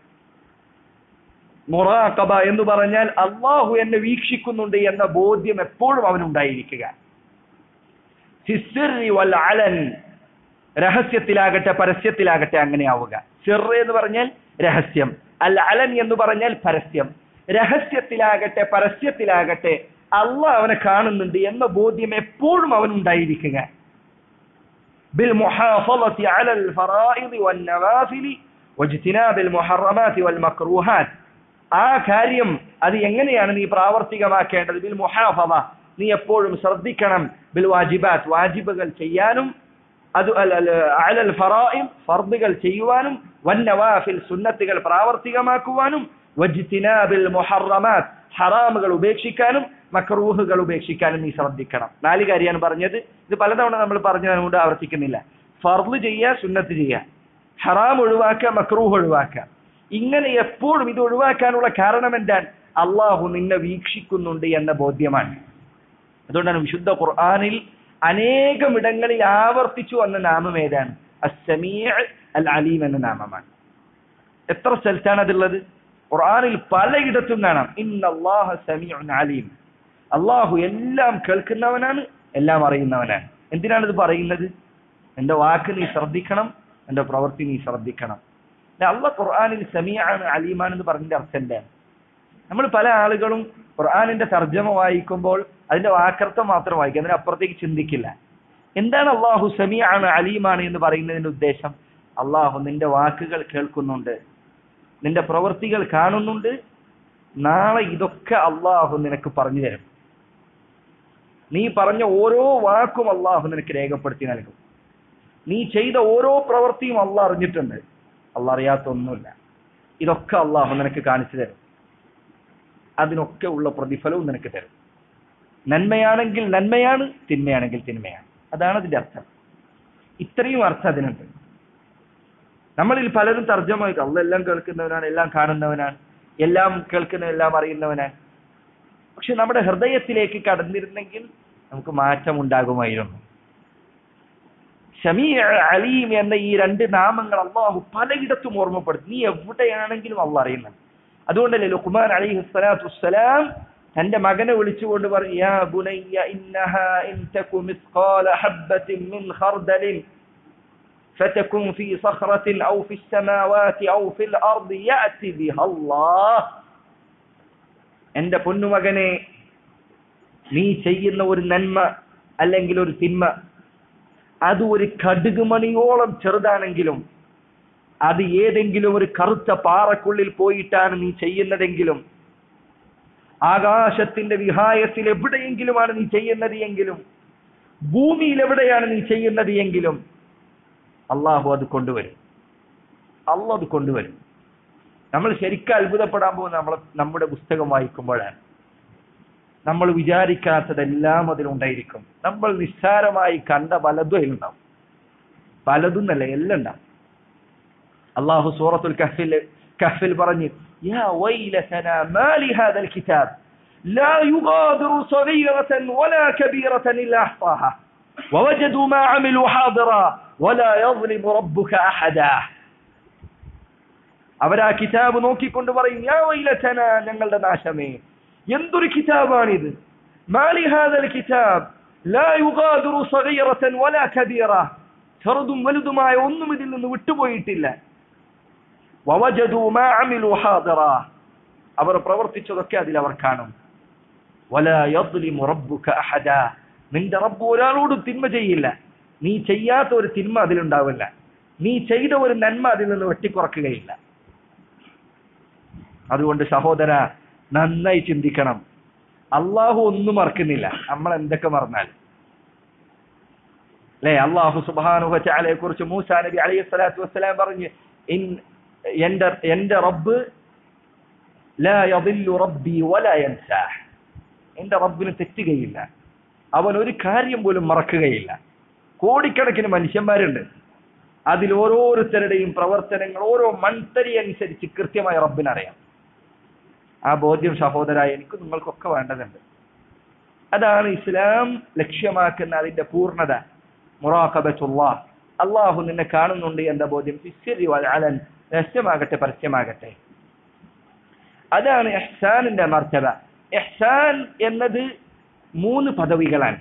മുറാഖബ എന്ന് പറഞ്ഞാൽ അള്ളാഹു എന്നെ വീക്ഷിക്കുന്നുണ്ട് എന്ന ബോധ്യം എപ്പോഴും അവനുണ്ടായിരിക്കുക ഫിസ്സിറി വൽ അലൻ രഹസ്യത്തിലാകട്ടെ പരസ്യത്തിലാകട്ടെ അങ്ങനെ ആവുക സിർ എന്ന് പറഞ്ഞാൽ രഹസ്യം അൽ അലൻ എന്ന് പറഞ്ഞാൽ പരസ്യം രഹസ്യത്തിലാകട്ടെ പരസ്യത്തിലാകട്ടെ അള്ളാഹ് അവനെ കാണുന്നുണ്ട് എന്ന ബോധ്യം എപ്പോഴും അവനുണ്ടായിരിക്കുക بالمحافظة على الفرائض والنوافل واجتناب المحرمات والمكروهات ആ കാര്യം അത് എങ്ങനെയാണ് നീ പ്രാവർത്തികമാക്കേണ്ടത് ബിൽ മുഹാഫദ നീ എപ്പോഴും ശ്രദ്ധിക്കണം ബിൽ വാജിബാത്ത് വാജിബുകൾ ചെയ്യാനും അത് അൽ- അൽ- അലൽ ഫറായിം ഫർദുകൾ ചെയ്യുവാനും വന്നവാഫിൽ സുന്നത്തുകൾ പ്രാവർത്തികമാക്കുവാനും വജ്തിനാബിൽ മുഹറമാത്ത് ഹറാമുകൾ ഉപേക്ഷിക്കാനും മക്രൂഹുകൾ ഉപേക്ഷിക്കാനും നീ ശ്രദ്ധിക്കണം നാല് കാര്യമാണ് പറഞ്ഞത് ഇത് പലതവണ നമ്മൾ പറഞ്ഞതുകൊണ്ട് ആവർത്തിക്കുന്നില്ല ഫർദ് ചെയ്യുക സുന്നത്ത് ചെയ്യുക ഹറാം ഒഴിവാക്കുക മക്രൂഹ് ഒഴിവാക്കുക ഇങ്ങനെ എപ്പോഴും ഇത് ഒഴിവാക്കാനുള്ള കാരണം എന്താണ് അള്ളാഹു നിന്നെ വീക്ഷിക്കുന്നുണ്ട് എന്ന ബോധ്യമാണ് അതുകൊണ്ടാണ് വിശുദ്ധ ഖുർആനിൽ അനേകം ഇടങ്ങളിൽ ആവർത്തിച്ചു വന്ന നാമം ഏതാണ് അസ്സമീഅ് അൽ അലീം എന്ന നാമമാണ് എത്ര സ്ഥലത്താണ് അതുള്ളത് ഖുർആനിൽ പലയിടത്തും കാണാം ഇന്നല്ലാഹ സമീഉൻ അലീം അള്ളാഹു എല്ലാം കേൾക്കുന്നവനാണ് എല്ലാം അറിയുന്നവനാണ് എന്തിനാണ് ഇത് പറയുന്നത് എന്റെ വാക്ക് നീ ശ്രദ്ധിക്കണം എന്റെ പ്രവൃത്തി നീ ശ്രദ്ധിക്കണം അള്ള ഖുർആനിൽ സമീആണ് അലീമാണ് എന്ന് പറഞ്ഞതിന്റെ അർത്ഥം എന്താണ് നമ്മൾ പല ആളുകളും ഖുർആനിന്റെ തർജ്ജമ വായിക്കുമ്പോൾ അതിന്റെ വാക്കർത്ഥം മാത്രം വായിക്കും അതിനപ്പുറത്തേക്ക് ചിന്തിക്കില്ല എന്താണ് അള്ളാഹു സമീആണ് അലീമാണ് എന്ന് പറയുന്നതിന്റെ ഉദ്ദേശം അള്ളാഹു നിന്റെ വാക്കുകൾ കേൾക്കുന്നുണ്ട് നിന്റെ പ്രവൃത്തികൾ കാണുന്നുണ്ട് നാളെ ഇതൊക്കെ അള്ളാഹു നിനക്ക് പറഞ്ഞു തരും നീ പറഞ്ഞ ഓരോ വാക്കും അള്ളാഹു നിനക്ക് രേഖപ്പെടുത്തി നൽകും നീ ചെയ്ത ഓരോ പ്രവൃത്തിയും അള്ളാഹ് അറിഞ്ഞിട്ടുണ്ട് അള്ളാഹ് അറിയാത്ത ഒന്നുമില്ല ഇതൊക്കെ അള്ളാഹു നിനക്ക് കാണിച്ചു തരും അതിനൊക്കെ ഉള്ള പ്രതിഫലവും നിനക്ക് തരും നന്മയാണെങ്കിൽ നന്മയാണ് തിന്മയാണെങ്കിൽ തിന്മയാണ് അതാണ് അതിന്റെ അർത്ഥം ഇത്രയും അർത്ഥം അതിനുണ്ട് നമ്മളിൽ പലരും തർജ്ജമ അള്ള എല്ലാം കേൾക്കുന്നവനാണ് എല്ലാം കാണുന്നവനാണ് എല്ലാം കേൾക്കുന്ന എല്ലാം അറിയുന്നവനാണ് പക്ഷെ നമ്മുടെ ഹൃദയത്തിലേക്ക് കടന്നിരുന്നെങ്കിൽ നമുക്ക് മാറ്റം ഉണ്ടാകുമായിരുന്നു ഷമീ അലീം എന്ന ഈ രണ്ട് നാമങ്ങൾ അള്ളാഹു പലയിടത്തും ഓർമ്മപ്പെടുത്തി നീ എവിടെയാണെങ്കിലും അള്ളാഹ് അറിയുന്നത് അതുകൊണ്ടല്ലേ ലുഖ്മാൻ അലിഹി സ്വലാത്തു വസ്സലാം തന്റെ മകനെ വിളിച്ചുകൊണ്ട് പറഞ്ഞു യാ ബുനയ്യ ഇന്നഹാ ഇൻ തകു മിസ്ഖാല ഹബ്ബത്തിൻ മിൻ ഖർദലിൻ فتكن في صخرة أو في السماوات أو في الأرض يأتي بها الله എന്റെ പൊന്നുമകനെ നീ ചെയ്യുന്ന ഒരു നന്മ അല്ലെങ്കിൽ ഒരു തിന്മ അത് ഒരു കടുക് മണിയോളം ചെറുതാണെങ്കിലും അത് ഏതെങ്കിലും ഒരു കറുത്ത പാറക്കുള്ളിൽ പോയിട്ടാണ് നീ ചെയ്യുന്നതെങ്കിലും ആകാശത്തിന്റെ വിഹായത്തിൽ എവിടെയെങ്കിലുമാണ് നീ ചെയ്യുന്നത് എങ്കിലും ഭൂമിയിൽ എവിടെയാണ് നീ ചെയ്യുന്നത് എങ്കിലും അള്ളാഹു അത് കൊണ്ടുവരും അള്ളാഹ് അത് കൊണ്ടുവരും നമ്മൾ ശരിക്കും അത്ഭുതപ്പെടാൻ പോകുന്ന നമ്മൾ നമ്മുടെ പുസ്തകം വായിക്കുമ്പോഴാണ് നമ്മൾ വിചാരിക്കാത്തതെല്ലാം അതിലുണ്ടായിരിക്കും നമ്മൾ നിസ്സാരമായി കണ്ട പലതും അതിലുണ്ടാവും പലതും എന്നല്ല എല്ലാം ഉണ്ടാവും അള്ളാഹു സൂറത്തുൽ കഹ്ഫിൽ കഹ്ഫിൽ പറഞ്ഞു യാ വൈലതനാ മാ ലിഹാദൽ കിതാബ് لا يغادر صغيرة ولا كبيرة إلا أحصاها ووجدوا ما عملوا حاضرا ولا يظلم ربك أحدا അവർ ആ കിതാബ് നോക്കിക്കൊണ്ട് പറയും യാ വൈലതന ഞങ്ങളുടെ നാശമേ എന്തൊരു കിതാബാണിത് മാലിഹാദൽ കിതാബ് ലാ യുഗാദിറു സഗീറതൻ വലാ കബീറ ചെറുതും വലുതുമായ ഒന്നും ഇതിൽ നിന്ന് വിട്ടുപോയിട്ടില്ല വവജദു മാ അമിലു ഹാദിറ അവർ പ്രവർത്തിച്ചതൊക്കെ അതിൽ അവർ കാണും വലാ യദ്ലിമു റബ്ബുക അഹദ നിന്റെ റബ്ബ് ഒരാളോടും തിന്മ ചെയ്യില്ല നീ ചെയ്യാത്ത ഒരു തിന്മ അതിലുണ്ടാവില്ല നീ ചെയ്ത ഒരു നന്മ അതിൽ നിന്ന് വെട്ടിക്കുറക്കുകയില്ല അതുകൊണ്ട് സഹോദര നന്നായി ചിന്തിക്കണം അള്ളാഹു ഒന്നും മറക്കുന്നില്ല നമ്മൾ എന്തൊക്കെ മറന്നാൽ അല്ലെ അള്ളാഹു സുബാനുഹ ചാലയെ കുറിച്ച് മൂസാ നബി അലൈഹി സ്വലാത്തു വസ്സലാം പറഞ്ഞ് ഇൻ എന്റെ എന്റെ റബ്ബ് ലാ യദില്ലു റബ്ബി വലാ യൻസാഹ് എന്റെ റബ്ബിന് തെറ്റുകയില്ല അവൻ ഒരു കാര്യം പോലും മറക്കുകയില്ല കോടിക്കണക്കിന് മനുഷ്യന്മാരുണ്ട് അതിൽ ഓരോരുത്തരുടെയും പ്രവർത്തനങ്ങൾ ഓരോ മൺതരി അനുസരിച്ച് കൃത്യമായി റബ്ബിനറിയാം ആ ബോധ്യം സഹോദര എനിക്ക് നിങ്ങൾക്കൊക്കെ വേണ്ടതുണ്ട് അതാണ് ഇസ്ലാം ലക്ഷ്യമാക്കുന്ന അതിന്റെ പൂർണ്ണത മുറാഖബത്തുള്ള അള്ളാഹു നിന്നെ കാണുന്നുണ്ട് എന്ന ബോധ്യം ഫിസ്സിരി വൽ അലൻ രഹസ്യമാകട്ടെ പരസ്യമാകട്ടെ അതാണ് എഹ്സാനിന്റെ മർത്തബ എഹ്സാൻ എന്നത് മൂന്ന് പദവികളാണ്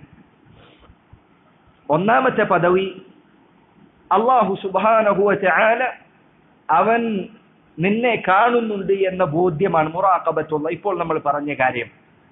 ഒന്നാമത്തെ പദവി അള്ളാഹു സുബാനഹുവ ചാല അവൻ നിന്നെ കാണുന്നുണ്ട് എന്ന ബോധ്യമാണ് മുറാഖബത്തുള്ള ഇപ്പോൾ നമ്മൾ പറഞ്ഞ കാര്യം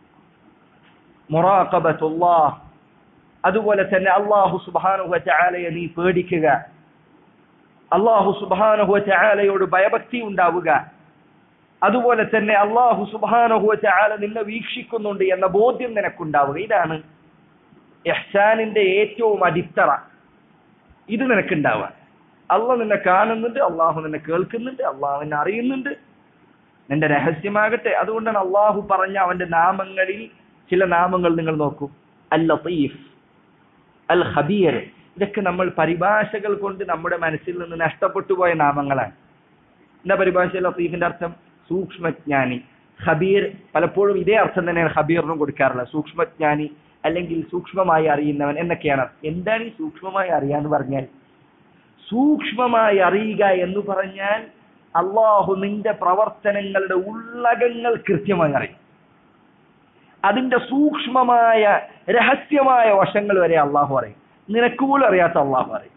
മുറാഖബത്തുള്ള അതുപോലെ തന്നെ അള്ളാഹു സുബാനുഹ ചാലയെ നീ പേടിക്കുക അള്ളാഹു സുബാനുഹുവ ചാലയോട് ഭയഭക്തി ഉണ്ടാവുക അതുപോലെ തന്നെ അള്ളാഹു സുബാനുഹുവ ചാല നിന്നെ വീക്ഷിക്കുന്നുണ്ട് എന്ന ബോധ്യം നിനക്കുണ്ടാവുക ഇതാണ് എഹ്സാനിന്റെ ഏറ്റവും അടിത്തറ ഇത് നിനക്കുണ്ടാവുക അള്ളാഹ് നിന്നെ കാണുന്നുണ്ട് അള്ളാഹു നിന്നെ കേൾക്കുന്നുണ്ട് അള്ളാഹു നിന്നെ അറിയുന്നുണ്ട് നിന്റെ രഹസ്യമാകട്ടെ അതുകൊണ്ടാണ് അള്ളാഹു പറഞ്ഞ അവന്റെ നാമങ്ങളിൽ ചില നാമങ്ങൾ നിങ്ങൾ നോക്കൂ അൽ ലത്തീഫ് അൽ ഖബീർ ഇതൊക്കെ നമ്മൾ പരിഭാഷകൾ കൊണ്ട് നമ്മുടെ മനസ്സിൽ നിന്ന് നഷ്ടപ്പെട്ടു പോയ നാമങ്ങളാണ് എന്താ പരിഭാഷ ലത്തീഫിന്റെ അർത്ഥം സൂക്ഷ്മജ്ഞാനി ഖബീർ പലപ്പോഴും ഇതേ അർത്ഥം തന്നെയാണ് ഖബീറിനും കൊടുക്കാറുള്ളത് സൂക്ഷ്മജ്ഞാനി അല്ലെങ്കിൽ സൂക്ഷ്മമായി അറിയുന്നവൻ എന്നൊക്കെയാണ് എന്താണ് ഈ സൂക്ഷ്മമായി അറിയാന്ന് പറഞ്ഞാൽ സൂക്ഷ്മമായി അറിയുക എന്ന് പറഞ്ഞാൽ അള്ളാഹു നിന്റെ പ്രവർത്തനങ്ങളുടെ ഉള്ളകങ്ങൾ കൃത്യമായി അറിയും അതിന്റെ സൂക്ഷ്മമായ രഹസ്യമായ വശങ്ങൾ വരെ അള്ളാഹു അറിയും നിനക്ക് പോലും അറിയാത്ത അള്ളാഹു അറിയും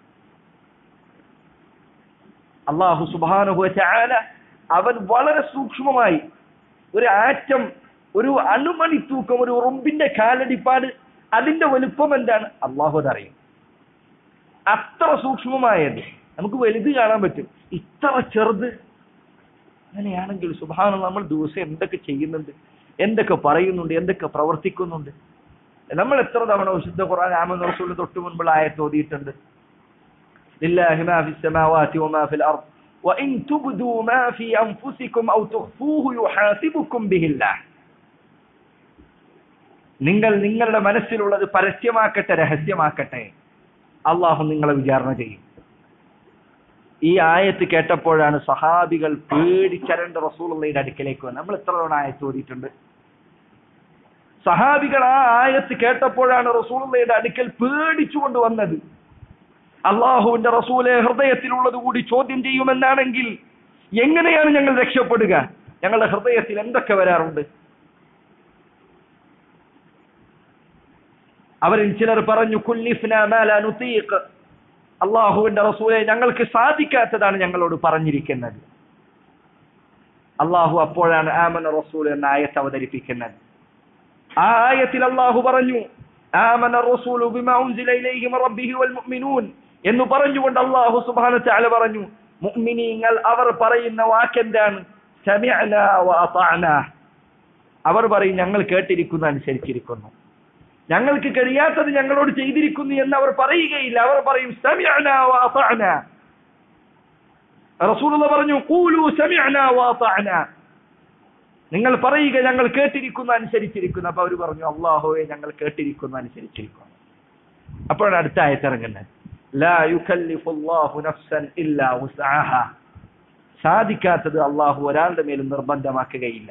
അള്ളാഹു സുബാനുഭവ ചാല അവൻ വളരെ സൂക്ഷ്മമായി ഒരു ആറ്റം ഒരു അണുമണി തൂക്കം ഒരു ഉറുമ്പിന്റെ കാലടിപ്പാട് അതിന്റെ വലുപ്പം എന്താണ് അള്ളാഹു അതറിയും അത്ര സൂക്ഷ്മമായത് നമുക്ക് വലുത് കാണാൻ പറ്റും ഇത്ര ചെറുത് അങ്ങനെയാണെങ്കിൽ സുഭാനം നമ്മൾ ദിവസം എന്തൊക്കെ ചെയ്യുന്നുണ്ട് എന്തൊക്കെ പറയുന്നുണ്ട് എന്തൊക്കെ പ്രവർത്തിക്കുന്നുണ്ട് നമ്മൾ എത്ര തവണ വിശുദ്ധ ഖുർആൻ ആമൻ റസൂലിന് തൊട്ട് മുൻപുള്ള ആയത്ത് ഓതിയിട്ടുണ്ട് لله ما في السماوات وما في الأرض وإن تبدوا ما في أنفسكم أو تخفوه يحاسبكم به الله നിങ്ങൾ നിങ്ങളുടെ മനസ്സിലുള്ളത് പരസ്യമാക്കട്ടെ രഹസ്യമാക്കട്ടെ അള്ളാഹു നിങ്ങളെ വിചാരണ ചെയ്യും ഈ ആയത്ത് കേട്ടപ്പോഴാണ് സഹാബികൾ പേടിച്ചരണ്ട റസൂളുള്ളയുടെ അടുക്കലേക്ക് വന്നത് നമ്മൾ എത്ര തവണ ആയത്ത് ഓതിയിട്ടുണ്ട് സഹാബികൾ ആ ആയത്ത് കേട്ടപ്പോഴാണ് റസൂലുള്ളയുടെ അടുക്കൽ പേടിച്ചുകൊണ്ട് വന്നത് അള്ളാഹുവിന്റെ റസൂലെ ഹൃദയത്തിലുള്ളത് കൂടി ചോദ്യം ചെയ്യുമെന്നാണെങ്കിൽ എങ്ങനെയാണ് ഞങ്ങൾ രക്ഷപ്പെടുക ഞങ്ങളുടെ ഹൃദയത്തിൽ എന്തൊക്കെ വരാറുണ്ട് അവരിൽ ചിലർ പറഞ്ഞു കുല്ലിഫ്ന മാല നുതീഖ് അള്ളാഹുവിന്റെ റസൂലെ ഞങ്ങൾക്ക് സാധിക്കാത്തതാണ് ഞങ്ങളോട് പറഞ്ഞിരിക്കുന്നത് അള്ളാഹു അപ്പോഴാണ് ആമന റസൂൽ എന്ന ആയത്ത് അവതരിപ്പിക്കുന്നത് ആ ആയത്തിൽ അള്ളാഹു പറഞ്ഞു ആമന റസൂലു ബിമാ ഉൻസില ഇലൈഹി മിർ റബ്ബിഹി വൽ മുഅ്മിനൂൻ എന്ന് പറഞ്ഞുകൊണ്ട് അള്ളാഹു സുബ്ഹാനഹു വതആല പറഞ്ഞു മുഅ്മിനീങ്ങൾ അവർ പറയുന്ന വാക്കെന്താണ് സമിഅന വ അതഅന അവർ പറയും ഞങ്ങൾ കേട്ടിരിക്കുന്നു അനുസരിച്ചിരിക്കുന്നു ഞങ്ങൾക്ക് കഴിയാത്തത് ഞങ്ങളോട് ചെയ്തിരിക്കുന്നു എന്ന് അവർ പറയുകയില്ല അവർ പറയും സമിഅന വ അതഅന റസൂലുള്ള പറഞ്ഞു ഖൂലു സമിഅന വ അതഅന നിങ്ങൾ പറയുക ഞങ്ങൾ കേട്ടിരിക്കുന്നു അനുസരിച്ചിരിക്കുന്നു അപ്പൊ അവർ പറഞ്ഞു അള്ളാഹുവെ ഞങ്ങൾ കേട്ടിരിക്കുന്നു അനുസരിച്ചിരിക്കുന്നു അപ്പോഴാണ് അടുത്ത ആയത്തിറങ്ങുന്നത് ലാ യുകല്ലിഫുല്ലാഹു നഫ്സൻ ഇല്ലാ വുസ്അഹ സാധിക്കാത്തത് അള്ളാഹു ഒരാളുടെ മേലും നിർബന്ധമാക്കുകയില്ല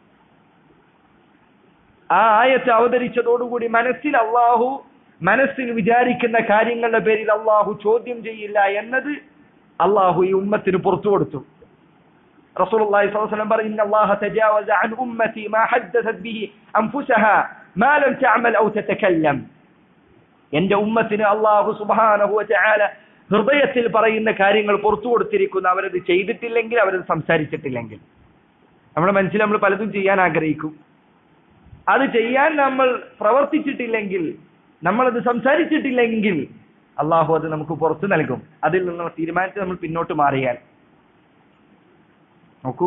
ആ ആയത്ത് അവതരിച്ചതോടുകൂടി മനസ്സിൽ അള്ളാഹു മനസ്സിൽ വിചാരിക്കുന്ന കാര്യങ്ങളുടെ പേരിൽ അള്ളാഹു ചോദ്യം ചെയ്യില്ല എന്നത് അള്ളാഹു ഈ ഉമ്മത്തിന് പുറത്തു കൊടുത്തു رسول الله صلى الله عليه وسلم إن الله تجاوز عن أمتي ما حدثت به أنفسها ما لم تعمل أو تتكلم എന്റെ ഉമ്മത്തിന് അള്ളാഹു സുബാനഹു ചാല ഹൃദയത്തിൽ പറയുന്ന കാര്യങ്ങൾ പുറത്തു കൊടുത്തിരിക്കുന്നു അവരത് ചെയ്തിട്ടില്ലെങ്കിൽ അവരത് സംസാരിച്ചിട്ടില്ലെങ്കിൽ നമ്മുടെ മനസ്സിൽ നമ്മൾ പലതും ചെയ്യാൻ ആഗ്രഹിക്കും അത് ചെയ്യാൻ നമ്മൾ പ്രവർത്തിച്ചിട്ടില്ലെങ്കിൽ നമ്മളത് സംസാരിച്ചിട്ടില്ലെങ്കിൽ അള്ളാഹു അത് നമുക്ക് പുറത്തു നൽകും അതിൽ നിന്ന് തീരുമാനിച്ച് നമ്മൾ പിന്നോട്ട് മാറിയാൽ നോക്കൂ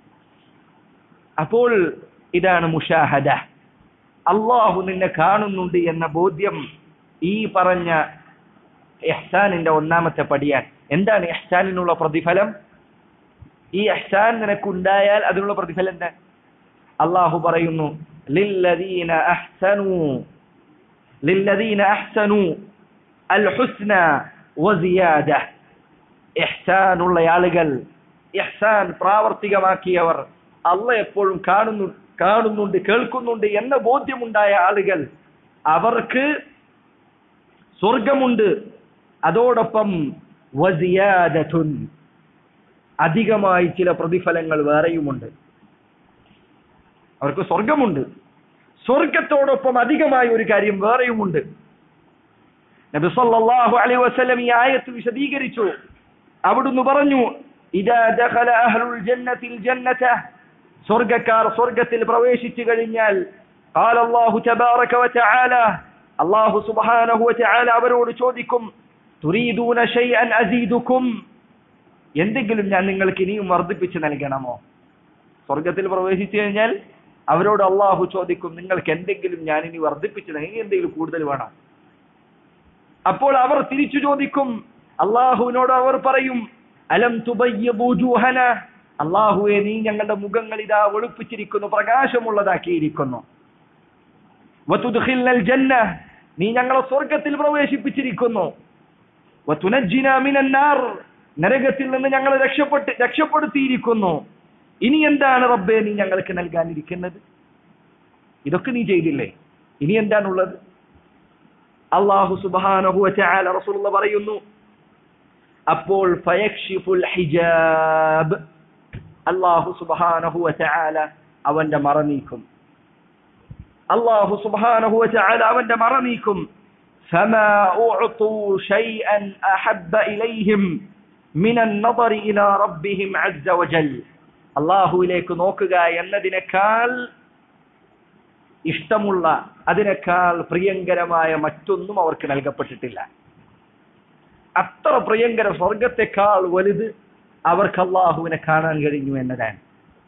അപ്പോൾ ഇതാണ് മുഷാഹദ അള്ളാഹു നിന്നെ കാണുന്നുണ്ട് എന്ന ബോധ്യം ഈ പറഞ്ഞ എഹ്സാനിന്റെ ഒന്നാമത്തെ പടിയാണ് എന്താണ് എഹ്സാനിനുള്ള പ്രതിഫലം ഈ എഹ്സാൻ നിനക്കുണ്ടായാൽ അതിനുള്ള പ്രതിഫലം എന്താ അള്ളാഹു പറയുന്നു ലില്ലദീന അഹ്സനു ലില്ലദീന അഹ്സനു അൽ ഹുസ്ന വസിയാദ ഇഹ്സാനുള്ള ആളുകൾ ഇഹ്സാൻ പ്രാവർത്തികമാക്കിയവർ അള്ള എപ്പോഴും കാണുന്നു കാണുന്നുണ്ട് കേൾക്കുന്നുണ്ട് എന്ന ബോധ്യമുണ്ടായ ആളുകൾ അവർക്ക് സ്വർഗമുണ്ട് അതോടൊപ്പം വസിയാദതുൻ അധികമായി ചില പ്രതിഫലങ്ങൾ വേറെയുമുണ്ട് അവർക്ക് സ്വർഗമുണ്ട് സ്വർഗത്തോടൊപ്പം അധികമായ ഒരു കാര്യം വേറെയുമുണ്ട് നബി സല്ലല്ലാഹു അലൈഹി വസല്ലം ഈ ആയത്ത് വിശദീകരിച്ചു അവിടുന്ന് പറഞ്ഞു ഇദാ ദഖല അഹ്ലുൽ ജന്നത്തിൽ ജന്നത സ്വർഗ്ഗക്കാർ സ്വർഗ്ഗത്തിൽ പ്രവേശിച്ചു കഴിഞ്ഞാൽ قال الله تبارك وتعالى അള്ളാഹു സുബ്ഹാനഹു വതആല അവരോട് ചോദിക്കും തുരീദൂന ഷൈഅൻ അസീദുക്കും എന്തെങ്കിലും ഞാൻ നിങ്ങൾക്ക് ഇനിയും വർദ്ധിപ്പിച്ച് നൽകണമോ സ്വർഗത്തിൽ പ്രവേശിച്ചു കഴിഞ്ഞാൽ അവരോട് അള്ളാഹു ചോദിക്കും നിങ്ങൾക്ക് എന്തെങ്കിലും ഞാൻ ഇനി വർദ്ധിപ്പിച്ച് നൽകി ഇനി എന്തെങ്കിലും കൂടുതൽ വേണം അപ്പോൾ അവർ തിരിച്ചു ചോദിക്കും അള്ളാഹുവിനോട് അവർ പറയും അലം തുബയ്യൂഹന അള്ളാഹുവെ നീ ഞങ്ങളുടെ മുഖങ്ങൾ ഇതാ വെളുപ്പിച്ചിരിക്കുന്നു പ്രകാശമുള്ളതാക്കിയിരിക്കുന്നു വതുദ്ഖിൽനൽ ജന്ന നീ ഞങ്ങളെ സ്വർഗത്തിൽ പ്രവേശിപ്പിച്ചിരിക്കുന്നു വതുനജ്ജിന മിനൻ നാർ നരകത്തിൽ നിന്ന് ഞങ്ങളെ രക്ഷപ്പെട്ട് രക്ഷപ്പെടുത്തിയിരിക്കുന്നു ഇനി എന്താണ് റബ്ബേ നീ ഞങ്ങൾക്ക് നൽകാനിരിക്കുന്നത് ഇതൊക്കെ നീ ചെയ്തില്ലേ ഇനി എന്താണുള്ളത് അള്ളാഹു സുബ്ഹാനഹു വതആല റസൂലുള്ള പറയുന്നു അപ്പോൾ ഫയക്ഷിഫുൽ ഹിജാബ് അള്ളാഹു സുബ്ഹാനഹു വതആല അവന്റെ മറ നീക്കും അള്ളാഹു സുബ്ഹാനഹു വതആല അവന്റെ മറ നീക്കും فما أعطوا شيئا أحب إليهم من النظر إلى ربهم عز وجل അള്ളാഹുവിലേക്ക് നോക്കുക എന്നതിനേക്കാൾ ഇഷ്ടമുള്ള അതിനേക്കാൾ പ്രിയങ്കരമായ മറ്റൊന്നും അവർക്ക് നൽകപ്പെട്ടിട്ടില്ല അത്ര പ്രിയങ്കര സ്വർഗത്തെക്കാൾ വലുത് അവർക്ക് അള്ളാഹുവിനെ കാണാൻ കഴിഞ്ഞു എന്നതാണ്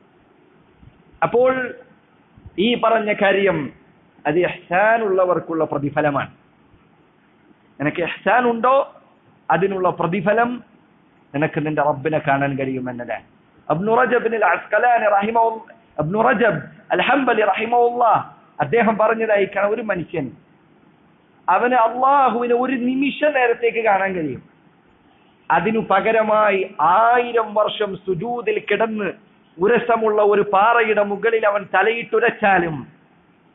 അപ്പോൾ ഈ പറഞ്ഞ കാര്യം അത് എഹ്സാൻ ഉള്ളവർക്കുള്ള പ്രതിഫലമാണ് നിനക്ക് എഹ്സാൻ ഉണ്ടോ അതിനുള്ള പ്രതിഫലം നിനക്ക് നിന്റെ റബ്ബിനെ കാണാൻ കഴിയും എന്നതാണ് അബ്നു റജബ് അസ്കലാനി റഹിമ അബ്നു റജബ് അൽഹംബലി റഹിമുല്ലാ അദ്ദേഹം പറഞ്ഞതായിക്കാണ് ഒരു മനുഷ്യൻ അവന് അള്ളാഹുവിനെ ഒരു നിമിഷ നേരത്തേക്ക് കാണാൻ കഴിയും അതിനു പകരമായി ആയിരം വർഷം സുജൂതിൽ കിടന്ന് ഉരസമുള്ള ഒരു പാറയുടെ മുകളിൽ അവൻ തലയിട്ടുരച്ചാലും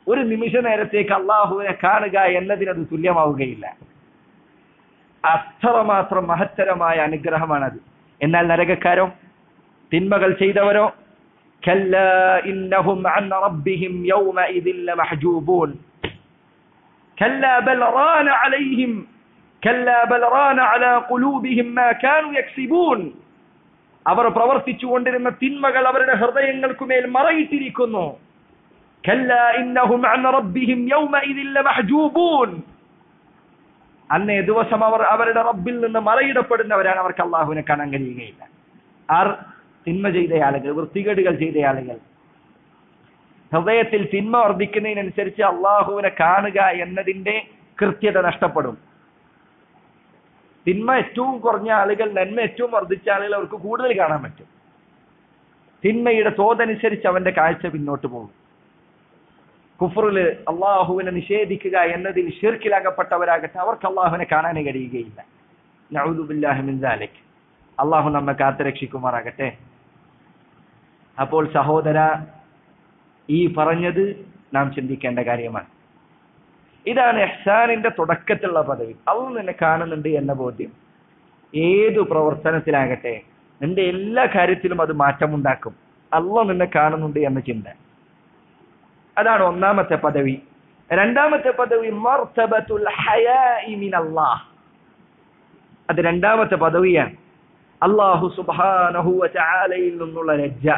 ഒരു നിമിഷ നേരത്തേക്ക് അള്ളാഹുവിനെ കാണുക എന്നതിനത് തുല്യമാവുകയില്ല അത്രമാത്രം മഹത്തരമായ അനുഗ്രഹമാണത് എന്നാൽ നരകക്കാരോ തിന്മകൾ ചെയ്തവരോ كلا إنهم عن ربهم يومئذ لمحجوبون كلا بل ران عليهم كلا بل ران على قلوبهم ما كانوا يكسبون അവർ പ്രവർത്തിച്ചുകൊണ്ടിരുന്ന തിന്മകൾ അവരുടെ ഹൃദയങ്ങൾക്കുമേൽ മറയിട്ടിരിക്കുന്നു كلا إنهم عن ربهم يومئذ لمحجوبون അന്നേ ദിവസം അവർ അവരുടെ റബ്ബിൽ നിന്ന് മറയിടപ്പെടുന്നവരാണ് അവർക്ക് അള്ളാഹുവിനെ കാണാൻ കഴിയുകയില്ല ആർ തിന്മ ചെയ്ത ആളുകൾ വൃത്തികേടുകൾ ചെയ്ത ആളുകൾ ഹൃദയത്തിൽ തിന്മ വർദ്ധിക്കുന്നതിനനുസരിച്ച് അള്ളാഹുവിനെ കാണുക എന്നതിന്റെ കൃത്യത നഷ്ടപ്പെടും തിന്മ ഏറ്റവും കുറഞ്ഞ ആളുകൾ നന്മ ഏറ്റവും വർദ്ധിച്ച ആളുകൾ അവർക്ക് കൂടുതൽ കാണാൻ പറ്റും തിന്മയുടെ തോതനുസരിച്ച് അവന്റെ കാഴ്ച പിന്നോട്ട് പോകും കുഫറില് അള്ളാഹുവിനെ നിഷേധിക്കുക എന്നതിൽ ഷിർക്കിലാകപ്പെട്ടവരാകട്ടെ അവർക്ക് അള്ളാഹുവിനെ കാണാനേ കഴിയുകയില്ല നൗദുബില്ലാഹിമിൻസാലിക് അള്ളാഹു നമ്മെ കാത്തുരക്ഷിക്കുമാറാകട്ടെ അപ്പോൾ സഹോദര ഈ പറഞ്ഞത് നാം ചിന്തിക്കേണ്ട കാര്യമാണ് ഇതാണ് എഹ്സാനിന്റെ തുടക്കത്തിലുള്ള പദവി അള്ളു നിന്നെ കാണുന്നുണ്ട് എന്ന ബോധ്യം ഏതു പ്രവർത്തനത്തിലാകട്ടെ നിന്റെ എല്ലാ കാര്യത്തിലും അത് മാറ്റമുണ്ടാക്കും അള്ള നിന്നെ കാണുന്നുണ്ട് എന്ന ചിന്ത അതാണ് ഒന്നാമത്തെ പദവി രണ്ടാമത്തെ പദവി മർത്തബത്തുൽ ഹയാഇ മിനല്ലാഹ് അത് രണ്ടാമത്തെ പദവിയാണ് അള്ളാഹു സുബാനഹു ചാലയിൽ നിന്നുള്ള ലജ്ജ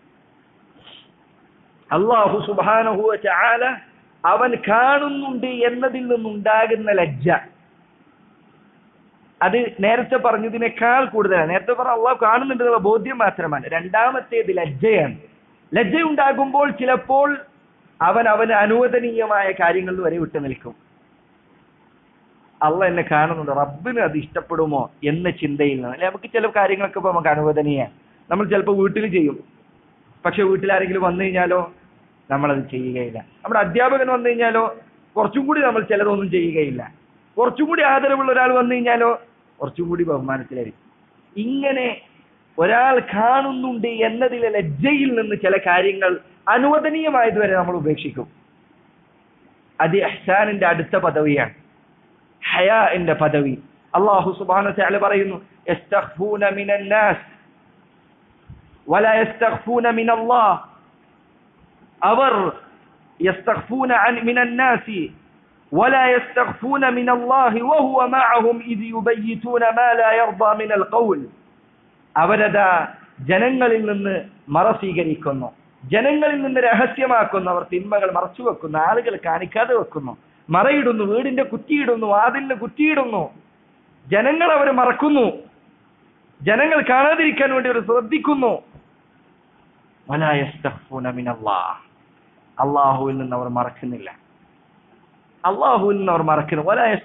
അള്ളാഹു സുബാനഹു ചാല അവൻ കാണുന്നുണ്ട് എന്നതിൽ നിന്നുണ്ടാകുന്ന ലജ്ജ അത് നേരത്തെ പറഞ്ഞതിനേക്കാൾ കൂടുതലാണ് നേരത്തെ പറഞ്ഞ അള്ളാഹു കാണുന്നുണ്ട് എന്നുള്ള ബോധ്യം മാത്രമാണ് രണ്ടാമത്തേത് ലജ്ജയാണ് ലജ്ജ ഉണ്ടാകുമ്പോൾ ചിലപ്പോൾ അവൻ അവന് അനുവദനീയമായ കാര്യങ്ങളിൽ വരെ വിട്ടു നിൽക്കും അള്ള എന്നെ കാണുന്നുണ്ട് റബ്ബിന് അത് ഇഷ്ടപ്പെടുമോ എന്ന ചിന്തയിൽ നിന്ന് അല്ലെ നമുക്ക് ചില കാര്യങ്ങളൊക്കെ ഇപ്പൊ നമുക്ക് അനുവദനീയാണ് നമ്മൾ ചിലപ്പോൾ വീട്ടിൽ ചെയ്യും പക്ഷെ വീട്ടിൽ ആരെങ്കിലും വന്നു കഴിഞ്ഞാലോ നമ്മളത് ചെയ്യുകയില്ല നമ്മുടെ അധ്യാപകൻ വന്നു കഴിഞ്ഞാലോ കുറച്ചും കൂടി നമ്മൾ ചിലതൊന്നും ചെയ്യുകയില്ല കുറച്ചും കൂടി ആദരവുള്ള ഒരാൾ വന്നു കഴിഞ്ഞാലോ കുറച്ചും കൂടി ബഹുമാനത്തിലായിരിക്കും ഇങ്ങനെ ഒരാൾ കാണുന്നുണ്ട് എന്നതിലെ ലജ്ജയിൽ നിന്ന് ചില കാര്യങ്ങൾ അനുവദനീയമായതുവരെ നമ്മൾ ഉപേക്ഷിക്കും അത് അഹ്സാനിന്റെ അടുത്ത പദവിയാണ് ഹയാന്റെ പദവി അള്ളാഹു സുബാന ചാല പറയുന്നു യസ്തഖ്ഫൂന മിനൻ നാസ് വല യസ്തഖ്ഫൂന മിൻ അല്ലാഹ് അവർ യസ്തഖ്ഫൂന അൻ മിനൻ നാസി ولا يستخفون من الله وهو معهم إذ يبيتون ما لا يرضى من القول അവരതാ ജനങ്ങളിൽ നിന്ന് മറ സ്വീകരിക്കുന്നു ജനങ്ങളിൽ നിന്ന് രഹസ്യമാക്കുന്നു അവർ തിന്മകൾ മറച്ചു വെക്കുന്നു ആളുകൾ കാണിക്കാതെ വെക്കുന്നു മറയിടുന്നു വീടിന്റെ കുറ്റിയിടുന്നു വാതിലിന് കുറ്റിയിടുന്നു ജനങ്ങൾ അവർ മറക്കുന്നു ജനങ്ങൾ കാണാതിരിക്കാൻ വേണ്ടി അവർ ശ്രദ്ധിക്കുന്നു അള്ളാഹുവിൽ നിന്ന് അവർ മറക്കുന്നില്ല അള്ളാഹുവിൽ നിന്ന് അവർ മറക്കുന്നു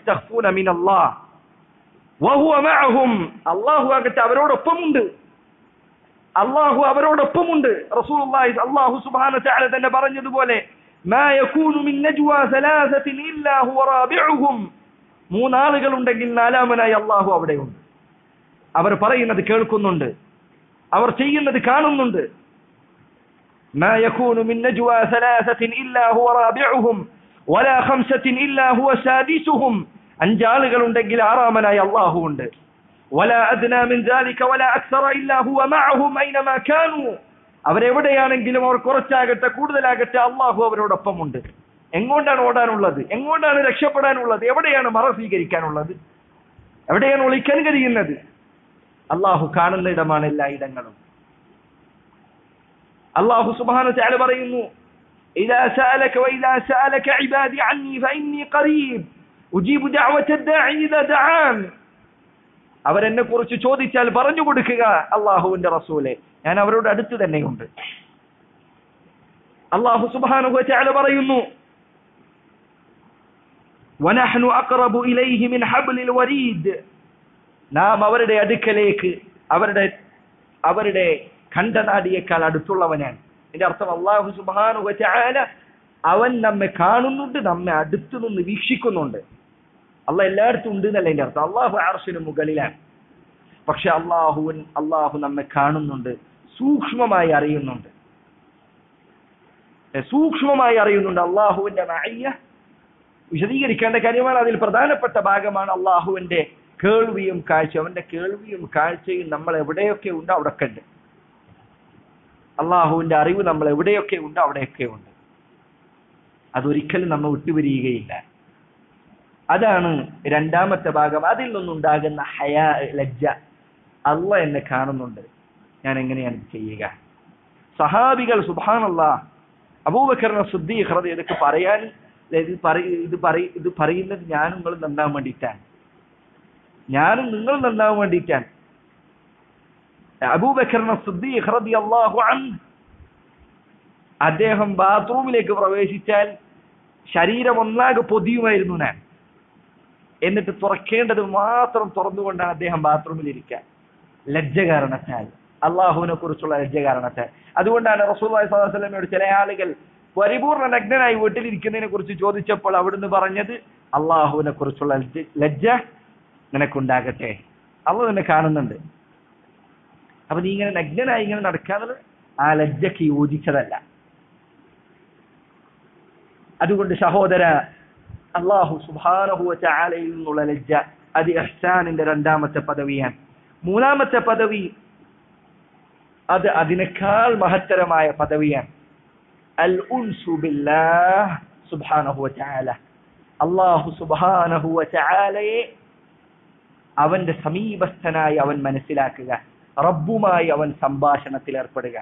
അള്ളാഹു ആകട്ടെ അവരോടൊപ്പമുണ്ട് അള്ളാഹു അവരോടൊപ്പമുണ്ട് റസൂൽ അള്ളാഹു സുബാന ചാല തന്നെ പറഞ്ഞതുപോലെ ما يكون من نجوى ثلاثة إلا هو رابعهم മൂന്നാളുകൾ ഉണ്ടെങ്കിൽ നാലാമനായി അള്ളാഹു അവിടെയുണ്ട് അവർ പറയുന്നത് കേൾക്കുന്നുണ്ട് അവർ ചെയ്യുന്നത് കാണുന്നുണ്ട് ما يكون من نجوى ثلاثة إلا هو رابعهم ولا خمسة إلا هو سادسهم അഞ്ചാളുകൾ ഉണ്ടെങ്കിൽ ആറാമനായി അള്ളാഹു ഉണ്ട് ولا أدنى من ذلك ولا أكثر إلا هو معهم أينما كانوا അവരെവിടെയാണെങ്കിലും അവർ കുറച്ചാകട്ടെ കൂടുതലാകട്ടെ അള്ളാഹു അവരോടൊപ്പമുണ്ട് എങ്ങോട്ടാണ് ഓടാനുള്ളത് എങ്ങോട്ടാണ് രക്ഷപ്പെടാനുള്ളത് എവിടെയാണ് മറ സ്വീകരിക്കാനുള്ളത് എവിടെയാണ് ഒളിക്കാൻ കഴിയുന്നത് അള്ളാഹു കാണുന്ന ഇടമാണ് എല്ലാ ഇടങ്ങളും അള്ളാഹു സുബാന ചാല പറയുന്നു إذا سألك وإذا سألك عبادي عني فإني قريب أجيب دعوة الداعي إذا دعان അവരെന്നെ കുറിച്ച് ചോദിച്ചാൽ പറഞ്ഞു കൊടുക്കുക അള്ളാഹുവിന്റെ റസൂലെ ഞാൻ അവരോട് അടുത്ത് തന്നെയുണ്ട് അള്ളാഹു സുബാനുഹു ചാല പറയുന്നു وَنَحْنُ أَقْرَبُ إِلَيْهِ مِنْ حَبْلِ الْوَرِيدِ നാം അവരുടെ അടുക്കലേക്ക് അവരുടെ അവരുടെ ഖണ്ഡനാടിയേക്കാൾ അടുത്തുള്ളവനാണ് എന്റെ അർത്ഥം അള്ളാഹു സുബാനുഹു ചാല അവൻ നമ്മെ കാണുന്നുണ്ട് നമ്മെ അടുത്തു നിന്ന് വീക്ഷിക്കുന്നുണ്ട് അള്ള എല്ലായിടത്തും ഉണ്ട് എന്നല്ല എന്റെ അർത്ഥം അള്ളാഹു ആർഷിന് മുകളിലാണ് പക്ഷെ അള്ളാഹുവിൻ അള്ളാഹു നമ്മെ കാണുന്നുണ്ട് സൂക്ഷ്മമായി അറിയുന്നുണ്ട് സൂക്ഷ്മമായി അറിയുന്നുണ്ട് അള്ളാഹുവിന്റെ മയ്യ വിശദീകരിക്കേണ്ട കാര്യമാണ് അതിൽ പ്രധാനപ്പെട്ട ഭാഗമാണ് അള്ളാഹുവിന്റെ കേൾവിയും കാഴ്ചയും അവന്റെ കേൾവിയും കാഴ്ചയും നമ്മൾ എവിടെയൊക്കെ ഉണ്ട് അവിടെയൊക്കെ ഉണ്ട് അള്ളാഹുവിന്റെ അറിവ് നമ്മൾ എവിടെയൊക്കെ ഉണ്ട് അവിടെയൊക്കെ ഉണ്ട് അതൊരിക്കലും നമ്മൾ വിട്ടുപിരിയുകയില്ല അതാണ് രണ്ടാമത്തെ ഭാഗം അതിൽ നിന്നുണ്ടാകുന്ന ഹയാ ലജ്ജ അല്ല എന്നെ കാണുന്നുണ്ട് ഞാൻ എങ്ങനെയാണ് ഇത് ചെയ്യുക സഹാബികൾ സുബാനല്ല അബൂബക്കറിനെ ശുദ്ധീകൃത ഇതൊക്കെ പറയാൻ ഇത് പറയ ഇത് പറയ ഇത് പറയുന്നത് ഞാനും നിങ്ങളും നന്നാൻ വേണ്ടിയിട്ടാണ് ഞാനും നിങ്ങൾ നന്നാവാൻ വേണ്ടിയിട്ടാണ് അബൂബക്കറിനെ ശുദ്ധീകൃതി അള്ളാഹു അദ്ദേഹം ബാത്റൂമിലേക്ക് പ്രവേശിച്ചാൽ ശരീരം ഒന്നാകെ പൊതിയുമായിരുന്നു ഞാൻ എന്നിട്ട് തുറക്കേണ്ടത് മാത്രം തുറന്നുകൊണ്ടാണ് അദ്ദേഹം ബാത്റൂമിൽ ഇരിക്കാൻ ലജ്ജ കാരണത്താൽ അള്ളാഹുവിനെ കുറിച്ചുള്ള ലജ്ജ കാരണത്താൽ അതുകൊണ്ടാണ് റസൂൽ സ്വലമയോട് ചില ആളുകൾ പരിപൂർണ നഗ്നനായി വീട്ടിലിരിക്കുന്നതിനെ കുറിച്ച് ചോദിച്ചപ്പോൾ അവിടുന്ന് പറഞ്ഞത് അള്ളാഹുവിനെ കുറിച്ചുള്ള ലജ്ജ നിനക്കുണ്ടാകട്ടെ അള്ള നിന്നെ കാണുന്നുണ്ട് അപ്പൊ നീ ഇങ്ങനെ നഗ്നനായി ഇങ്ങനെ നടക്കാന്നത് ആ ലജ്ജക്ക് യോജിച്ചതല്ല അതുകൊണ്ട് സഹോദര അള്ളാഹു സുബാനഹുവ ചാലയിൽ നിന്നുള്ള ലജ്ജ അത് ഇഹ്സാനിന്റെ രണ്ടാമത്തെ പദവിയാണ് മൂന്നാമത്തെ പദവി അത് അതിനേക്കാൾ മഹത്തരമായ പദവിയാണ് അൽ ഉൻസു ബില്ലാഹ് സുബ്ഹാനഹു വതആല അല്ലാഹു സുബ്ഹാനഹു വതആലയെ അവന്റെ സമീപസ്ഥനായി അവൻ മനസ്സിലാക്കുക റബ്ബുമായി അവൻ സംഭാഷണത്തിൽ ഏർപ്പെടുക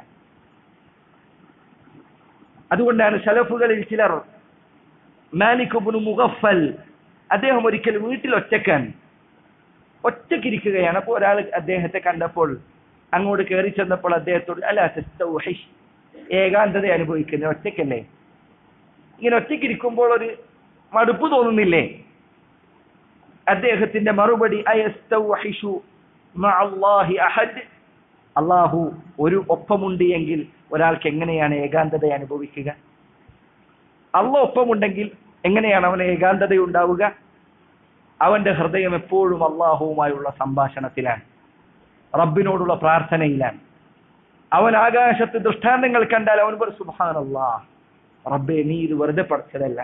അതുകൊണ്ടാണ് ശലഫുകളിൽ ചിലർ മാലിക് ഇബ്നു മുഗഫൽ അദ്ദേഹം ഒരിക്കൽ വീട്ടിൽ ഒറ്റക്കാൻ ഒറ്റക്കിരിക്കുകയാണ് അപ്പോൾ ഒരാൾ അദ്ദേഹത്തെ കണ്ടപ്പോൾ അങ്ങോട്ട് കയറി ചെന്നപ്പോൾ അദ്ദേഹത്തോട് അല്ല തസ്തൗഹിഷ് ഏകാന്തത അനുഭവിക്കുന്നത് ഒറ്റയ്ക്കല്ലേ ഇങ്ങനെ ഒറ്റയ്ക്കിരിക്കുമ്പോൾ ഒരു മടുപ്പ് തോന്നുന്നില്ലേ അദ്ദേഹത്തിന്റെ മറുപടി അയസ്തൗഹിഷു മഅല്ലാഹി അഹദ് അള്ളാഹു ഒരു ഒപ്പമുണ്ട് എങ്കിൽ ഒരാൾക്ക് എങ്ങനെയാണ് ഏകാന്തത അനുഭവിക്കുക അള്ള ഒപ്പമുണ്ടെങ്കിൽ എങ്ങനെയാണ് അവന് ഏകാന്തത ഉണ്ടാവുക അവന്റെ ഹൃദയം എപ്പോഴും അള്ളാഹുവുമായുള്ള സംഭാഷണത്തിലാണ് റബ്ബിനോടുള്ള പ്രാർത്ഥനയിലാണ് അവൻ ആകാശത്ത് ദൃഷ്ടാന്തങ്ങൾ കണ്ടാൽ അവൻ ഒരു സുബാനല്ലാ റബ്ബെ നീ ഇത് വെറുതെ പഠിച്ചതല്ല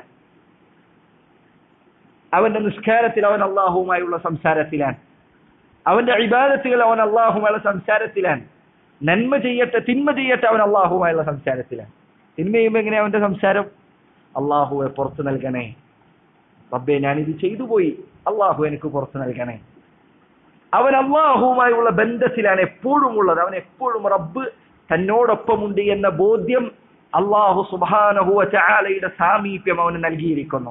അവന്റെ നിസ്കാരത്തിൽ അവൻ അള്ളാഹുവുമായുള്ള സംസാരത്തിലാണ് അവന്റെ ഇബാദത്തുകൾ അവൻ അള്ളാഹുമായുള്ള സംസാരത്തിലാണ് നന്മ ചെയ്യട്ടെ തിന്മ ചെയ്യട്ടെ അവൻ അള്ളാഹുമായുള്ള സംസാരത്തിലാണ് തിന്മ ചെയ്യുമ്പോൾ എങ്ങനെയാ അവന്റെ സംസാരം അള്ളാഹുവെ പുറത്തു നൽകണേ റബ്ബെ ഞാനിത് ചെയ്തു പോയി അള്ളാഹു എനിക്ക് പുറത്തു നൽകണേ അവൻ അള്ളാഹുവുമായുള്ള ബന്ധത്തിലാണ് എപ്പോഴും ഉള്ളത് അവൻ എപ്പോഴും റബ്ബ് തന്നോടൊപ്പമുണ്ട് എന്ന ബോധ്യം അള്ളാഹു സുബാനഹുവ ചാലയുടെ സാമീപ്യം അവന് നൽകിയിരിക്കുന്നു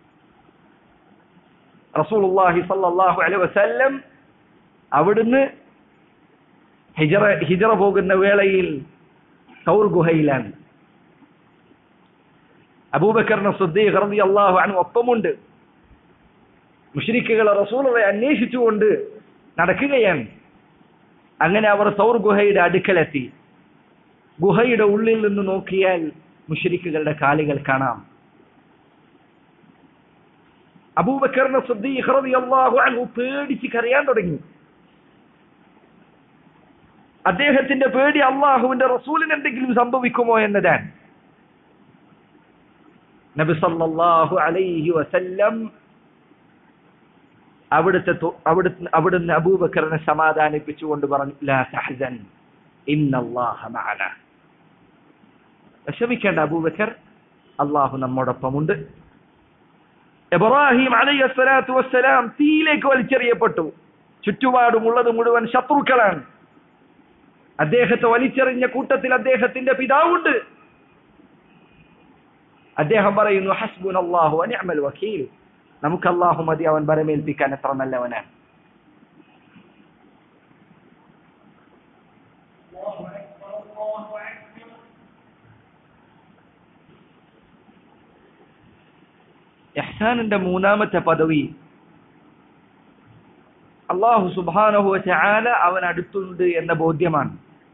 റസൂലുള്ളാഹി സല്ലല്ലാഹു അലൈഹി വസല്ലം അവിടുന്ന് ഹിജറ ഹിജറ പോകുന്ന വേളയിൽ സൗർ ഗുഹയിലാണ് അബൂബക്കറിന് സുദ്ദീഖ് റളിയല്ലാഹു അൻഹു ഒപ്പമുണ്ട് മുഷ്രിക്കുകളെ റസൂലുള്ളയെ അന്വേഷിച്ചുകൊണ്ട് നടക്കുകയാണ് അങ്ങനെ അവർ സൗർ ഗുഹയുടെ അടുക്കലെത്തി ഗുഹയുടെ ഉള്ളിൽ നിന്ന് നോക്കിയാൽ മുഷരിക്കുകളുടെ കാലുകൾ കാണാം അബൂബക്കറിന് സുദ്ദീഖ് റളിയല്ലാഹു അൻഹു പേടിച്ച് കരയാൻ തുടങ്ങി അദ്ദേഹത്തിന്റെ പേടി അള്ളാഹുവിന്റെ റസൂലിന് എന്തെങ്കിലും സംഭവിക്കുമോ എന്നതാണ് നബി സല്ലല്ലാഹു അലൈഹി വസല്ലം അവിടുത്തെ അവിടുന്ന് അവിടുന്ന് അബൂബക്കറിനെ സമാധാനിപ്പിച്ചുകൊണ്ട് പറഞ്ഞു ലാ തഹ്സൻ ഇന്നല്ലാഹ മഅന വിഷമിക്കേണ്ട അബൂബക്കർ അള്ളാഹു നമ്മോടൊപ്പമുണ്ട് ഇബ്രാഹിം അലൈഹി സ്വലാത്തു വസ്സലാം തീയിലേക്ക് വലിച്ചെറിയപ്പെട്ടു ചുറ്റുപാടുമുള്ളത് മുഴുവൻ ശത്രുക്കളാണ് അദ്ദേഹത്തെ വലിച്ചെറിഞ്ഞ കൂട്ടത്തിൽ അദ്ദേഹത്തിന്റെ പിതാവുണ്ട് അദ്ദേഹം പറയുന്നു ഹസ്ബുൻ അള്ളാഹു അനിഅമൽ വക്കീൽ നമുക്ക് അള്ളാഹു മതി അവൻ ബരമേൽപ്പിക്കാൻ എത്ര നല്ലവനാണ് ഇഹ്സാനിന്റെ മൂന്നാമത്തെ പദവി അള്ളാഹു സുബാനഹു ചാല അവൻ അടുത്തുണ്ട് എന്ന ബോധ്യമാണ്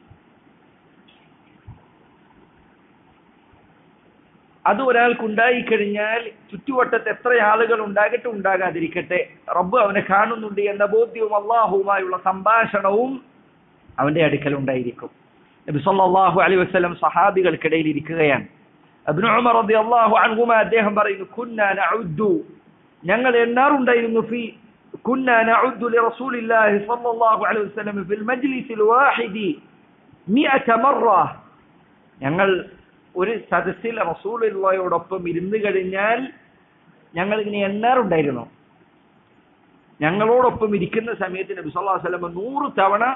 അത് ഒരാൾക്ക് ഉണ്ടായിക്കഴിഞ്ഞാൽ ചുറ്റുവട്ടത്ത് എത്ര ആളുകൾ ഉണ്ടാകട്ടെ ഉണ്ടാകാതിരിക്കട്ടെ റബ്ബ് അവനെ കാണുന്നുണ്ട് എന്ന ബോധ്യവും അള്ളാഹുവുമായുള്ള സംഭാഷണവും അവന്റെ അടുക്കൽ ഉണ്ടായിരിക്കും നബി സല്ലല്ലാഹു അലൈഹി വസല്ലം സഹാബികൾക്കിടയിൽ ഇരിക്കുകയാണ് അബ്നു ഉമർ റളിയല്ലാഹു അൻഹുമ അദ്ദേഹം പറയുന്നു കുന്ന നഉദ്ദു ഞങ്ങൾ എണ്ണാറുണ്ടായിരുന്നു ഫി കുന്ന നഉദ്ദു ലിറസൂലില്ലാഹി സ്വല്ലല്ലാഹു അലൈഹി വസല്ലം ഫിൽ മജ്ലിസിൽ വാഹിദി മിഅത മറ ഞങ്ങൾ ഒരു സദസ്സിൽ റസൂലുള്ളാഹിയോടൊപ്പം ഇരുന്ന് കഴിഞ്ഞാൽ ഞങ്ങൾ ഇങ്ങനെ എണ്ണാറുണ്ടായിരുന്നു ഞങ്ങളോടൊപ്പം ഇരിക്കുന്ന സമയത്ത് നബി സല്ലല്ലാഹു അലൈഹി വസല്ലം നൂറ് തവണ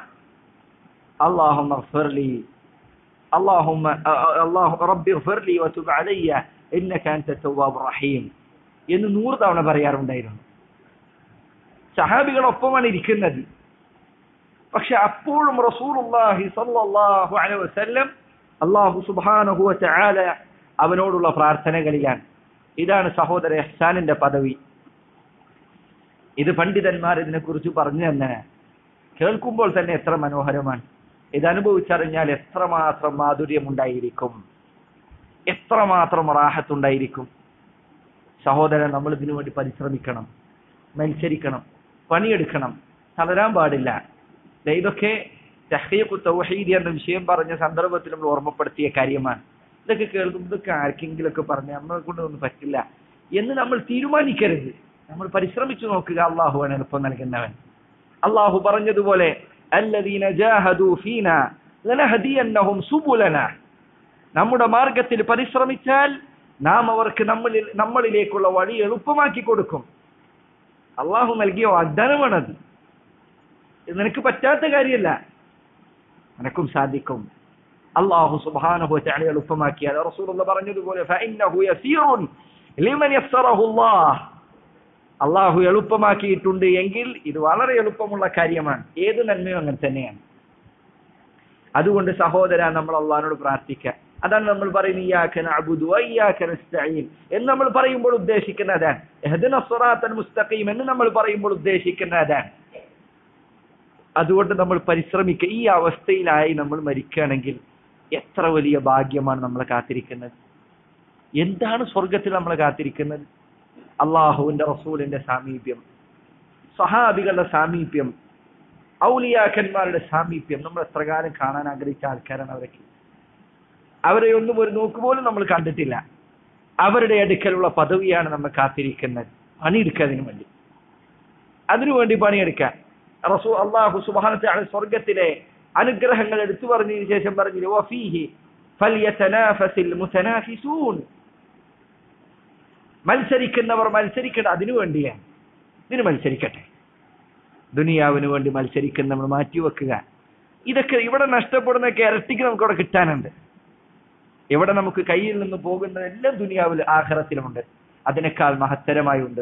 اللهم اغفر لي اللهم الله ربي اغفر لي وتب علي انك انت التواب الرحيم എന്ന് നൂറ് തവണ പറയാറുണ്ടായിരുന്നു സഹാബികളൊപ്പമാണ് ഇരിക്കുന്നത് പക്ഷെ അപ്പോഴും റസൂലുള്ളാഹി സ്വല്ലല്ലാഹു അലൈഹി വസല്ലം അല്ലാഹു സുബ്ഹാനഹു വ തആല അവനോടുള്ള പ്രാർത്ഥനകളിലാണ് ഇതാണ് സഹോദര ഇഹ്സാനിന്റെ പദവി ഇത് പണ്ഡിതന്മാർ ഇതിനെക്കുറിച്ച് പറഞ്ഞു തന്നെ കേൾക്കുമ്പോൾ തന്നെ എത്ര മനോഹരമാണ് ഇത് അനുഭവിച്ചറിഞ്ഞാൽ എത്രമാത്രം മാധുര്യമുണ്ടായിരിക്കും എത്രമാത്രം റാഹത്തുണ്ടായിരിക്കും സഹോദരൻ നമ്മൾ ഇതിനു വേണ്ടി പരിശ്രമിക്കണം മത്സരിക്കണം പണിയെടുക്കണം തളരാൻ പാടില്ല ദേ ഇതൊക്കെ തഹീഖു തൗഹീദ് എന്ന വിഷയം പറഞ്ഞ സന്ദർഭത്തിൽ നമ്മൾ ഓർമ്മപ്പെടുത്തിയ കാര്യമാണ് ഇതൊക്കെ കേൾക്കുമ്പോൾ ഇതൊക്കെ ആർക്കെങ്കിലും ഒക്കെ പറഞ്ഞ് നമ്മളെ കൊണ്ടൊന്നും പറ്റില്ല എന്ന് നമ്മൾ തീരുമാനിക്കരുത് നമ്മൾ പരിശ്രമിച്ചു നോക്കുക അള്ളാഹുവാണ് എളുപ്പം നൽകുന്നവൻ അള്ളാഹു പറഞ്ഞതുപോലെ الذين جاهدوا فينا لنهدينهم سبلنا നമ്മുടെ മാർഗത്തിൽ പരിശ്രമിച്ചാൽ നാം അവർക്ക് നമ്മളിൽ നമ്മളിലേക്കുള്ള വഴി എളുപ്പമാക്കി കൊടുക്കും അള്ളാഹു നൽകിയ വാഗ്ദാനമാണത് ഇത് നിനക്ക് പറ്റാത്ത കാര്യമല്ല നിനക്കും സാധിക്കും അള്ളാഹു സുബ്ഹാനഹു വതആല എളുപ്പമാക്കിയാൽ റസൂലുള്ള പറഞ്ഞതുപോലെ ഫഇന്നഹു യസീറുൻ ലിമൻ യസ്സറഹു അല്ലാഹ് അള്ളാഹു എളുപ്പമാക്കിയിട്ടുണ്ട് എങ്കിൽ ഇത് വളരെ എളുപ്പമുള്ള കാര്യമാണ് ഏത് നന്മയും അങ്ങനെ തന്നെയാണ് അതുകൊണ്ട് സഹോദര നമ്മൾ അള്ളാഹിനോട് പ്രാർത്ഥിക്കുക അതാണ് നമ്മൾ പറയുന്നത് ഇയ്യാക നഅ്ബുദു വ ഇയ്യാക നസ്തഈൻ എന്ന് നമ്മൾ പറയുമ്പോൾ ഉദ്ദേശിക്കുന്ന അതാണ് ഇഹ്ദിന സിറാത്തൽ മുസ്തഖീം എന്ന് നമ്മൾ പറയുമ്പോൾ ഉദ്ദേശിക്കുന്ന അതാണ് അതുകൊണ്ട് നമ്മൾ പരിശ്രമിക്കുക ഈ അവസ്ഥയിലായി നമ്മൾ മരിക്കുകയാണെങ്കിൽ എത്ര വലിയ ഭാഗ്യമാണ് നമ്മളെ കാത്തിരിക്കുന്നത് എന്താണ് സ്വർഗത്തിൽ നമ്മളെ കാത്തിരിക്കുന്നത് അള്ളാഹുവിന്റെ റസൂലിന്റെ സാമീപ്യം സഹാബികളുടെ സാമീപ്യം ഔലിയാക്കന്മാരുടെ സാമീപ്യം നമ്മൾ എത്ര കാലം കാണാൻ ആഗ്രഹിച്ച ആൾക്കാരാണ് അവരൊക്കെ അവരെ ഒന്നും ഒരു നോക്കുപോലും നമ്മൾ കണ്ടിട്ടില്ല അവരുടെ അടുക്കലുള്ള പദവിയാണ് നമ്മൾ കാത്തിരിക്കുന്നത് പണിയെടുക്കാതിനു വേണ്ടി അതിനുവേണ്ടി പണിയെടുക്കാൻ റസൂ അള്ളാഹു സുബാനത്തെ സ്വർഗത്തിലെ അനുഗ്രഹങ്ങൾ എടുത്തു പറഞ്ഞതിന് ശേഷം പറഞ്ഞില്ലേ വഫീഹി ഫൽയതനാഫസിൽ മുതനാഫിസൂൻ മത്സരിക്കുന്നവർ മത്സരിക്കേണ്ട അതിനു വേണ്ടിയാണ് ഇതിന് മത്സരിക്കട്ടെ ദുനിയാവിന് വേണ്ടി മത്സരിക്കുന്നവർ മാറ്റിവെക്കുക ഇതൊക്കെ ഇവിടെ നഷ്ടപ്പെടുന്നൊക്കെ ഇരട്ടിക്ക് നമുക്ക് ഇവിടെ കിട്ടാനുണ്ട് ഇവിടെ നമുക്ക് കയ്യിൽ നിന്ന് പോകുന്നതെല്ലാം ദുനിയാവിൽ ആഹ്റത്തിലുമുണ്ട് അതിനേക്കാൾ മഹത്തരമായി ഉണ്ട്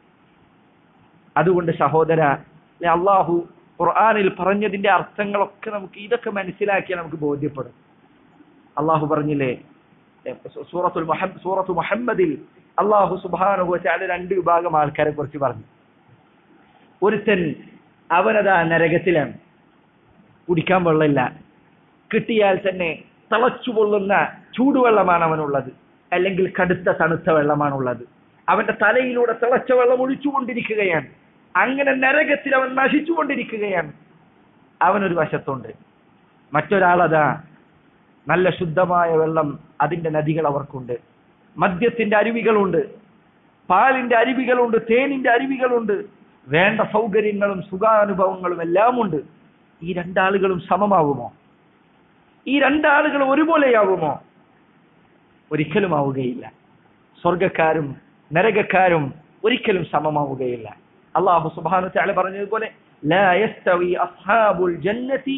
അതുകൊണ്ട് സഹോദര അള്ളാഹു ഖുർആാനിൽ പറഞ്ഞതിന്റെ അർത്ഥങ്ങളൊക്കെ നമുക്ക് ഇതൊക്കെ മനസ്സിലാക്കിയാൽ നമുക്ക് ബോധ്യപ്പെടും അള്ളാഹു പറഞ്ഞില്ലേ സൂറത്തുൽ മുഹമ്മദ് സൂറത്തു മുഹമ്മദിൽ അള്ളാഹു സുബാനുഭവ ചാല രണ്ട് വിഭാഗം ആൾക്കാരെ കുറിച്ച് പറഞ്ഞു ഒരുത്തൻ അവനതാ നരകത്തിലാണ് കുടിക്കാൻ വെള്ളമില്ല കിട്ടിയാൽ തന്നെ തിളച്ചു പൊള്ളുന്ന ചൂടുവെള്ളമാണ് അവനുള്ളത് അല്ലെങ്കിൽ കടുത്ത തണുത്ത വെള്ളമാണുള്ളത് അവന്റെ തലയിലൂടെ തിളച്ച വെള്ളം ഒഴിച്ചുകൊണ്ടിരിക്കുകയാണ് അങ്ങനെ നരകത്തിൽ അവൻ നശിച്ചുകൊണ്ടിരിക്കുകയാണ് അവനൊരു വശത്തുണ്ട് മറ്റൊരാളതാ നല്ല ശുദ്ധമായ വെള്ളം അതിന്റെ നദികൾ അവർക്കുണ്ട് മദ്യത്തിന്റെ അരുവികളുണ്ട് പാലിന്റെ അരുവികളുണ്ട് തേനിന്റെ അരുവികളുണ്ട് വേണ്ട സൗകര്യങ്ങളും സുഖാനുഭവങ്ങളും എല്ലാം ഉണ്ട് ഈ രണ്ടാളുകളും സമമാവുമോ ഈ രണ്ടാളുകളും ഒരുപോലെയാവുമോ ഒരിക്കലും ആവുകയില്ല സ്വർഗക്കാരും നരകക്കാരും ഒരിക്കലും സമമാവുകയില്ല അള്ളാഹു സുബാനു ചാല പറഞ്ഞതുപോലെ لا يستوي أصحاب الجنة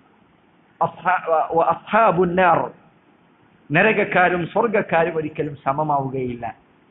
أصحاب النار നരകക്കാരും സ്വർഗക്കാരും ഒരിക്കലും സമമാവുകയില്ല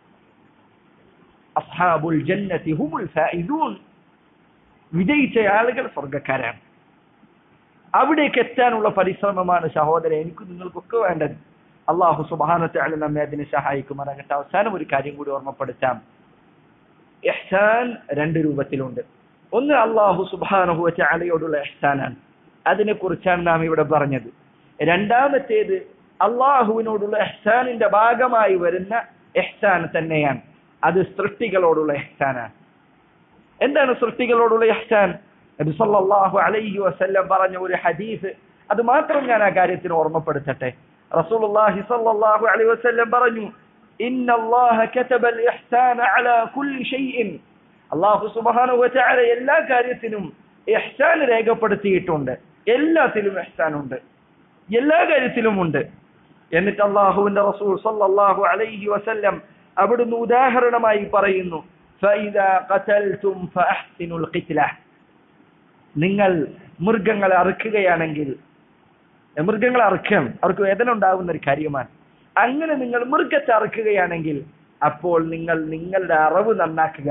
അസ്ഹാബുൽ ജന്നതി ഹുമുൽ ഫായിദൂൻ വിജയിച്ച ആളുകൾ സ്വർഗക്കാരാണ് അവിടേക്ക് എത്താനുള്ള പരിശ്രമമാണ് സഹോദരൻ എനിക്ക് നിങ്ങൾക്കൊക്കെ വേണ്ടത് അള്ളാഹു സുബാനത്തെ അല്ല നമ്മെ അതിനെ സഹായിക്കുമാറാകട്ടെ അവസാനം ഒരു കാര്യം കൂടി ഓർമ്മപ്പെടുത്താം എഹ്സാൻ രണ്ട് രൂപത്തിലുണ്ട് ഒന്ന് അള്ളാഹു സുബാനഹു അലയോടുള്ള എഹ്സാനാണ് അതിനെ കുറിച്ചാണ് നാം ഇവിടെ പറഞ്ഞത് രണ്ടാമത്തേത് അള്ളാഹുവിനോടുള്ള എഹ്സാനിന്റെ ഭാഗമായി വരുന്ന എഹ്സാൻ തന്നെയാണ് അത് സൃഷ്ടികളോടുള്ള എഹ്സാനാണ് എന്താണ് സൃഷ്ടികളോടുള്ള ഇഹ്സാൻ നബി സല്ലല്ലാഹു അലൈഹി വസല്ലം പറഞ്ഞ ഒരു ഹദീസ് അത് മാത്രം ഞാൻ ആ കാര്യത്തിന് ഓർമ്മപ്പെടുത്തട്ടെ റസൂലുള്ളാഹി സ്വല്ലല്ലാഹു അലൈഹി വസല്ലം പറഞ്ഞു ഇന്ന അല്ലാഹ കതബ അൽ ഇഹ്സാന അലാ കുല്ലി ഷൈഇൻ അല്ലാഹു സുബ്ഹാനഹു വ തആല എല്ലാ കാര്യത്തിനും ഇഹ്സാൻ രേഖപ്പെടുത്തിയിട്ടുണ്ട് എല്ലാത്തിലും ഇഹ്സാൻ ഉണ്ട് എല്ലാ കാര്യത്തിലും ഉണ്ട് എന്നിട്ട് അള്ളാഹുവിന്റെ റസൂൽ സല്ലല്ലാഹു അലൈഹി വസല്ലം അവിടുന്ന് ഉദാഹരണമായി പറയുന്നു فإذا قتلتم فأحسنوا القتلة നിങ്ങൾ മൃഗങ്ങളെ അറുക്കുകയാണെങ്കിൽ മൃഗങ്ങളെ അറുക്കാം അവർക്ക് വേദന ഉണ്ടാകുന്ന ഒരു കാര്യമാണ് അങ്ങനെ നിങ്ങൾ മൃഗത്തെ അറുക്കുകയാണെങ്കിൽ അപ്പോൾ നിങ്ങൾ നിങ്ങളുടെ അറവ് നന്നാക്കുക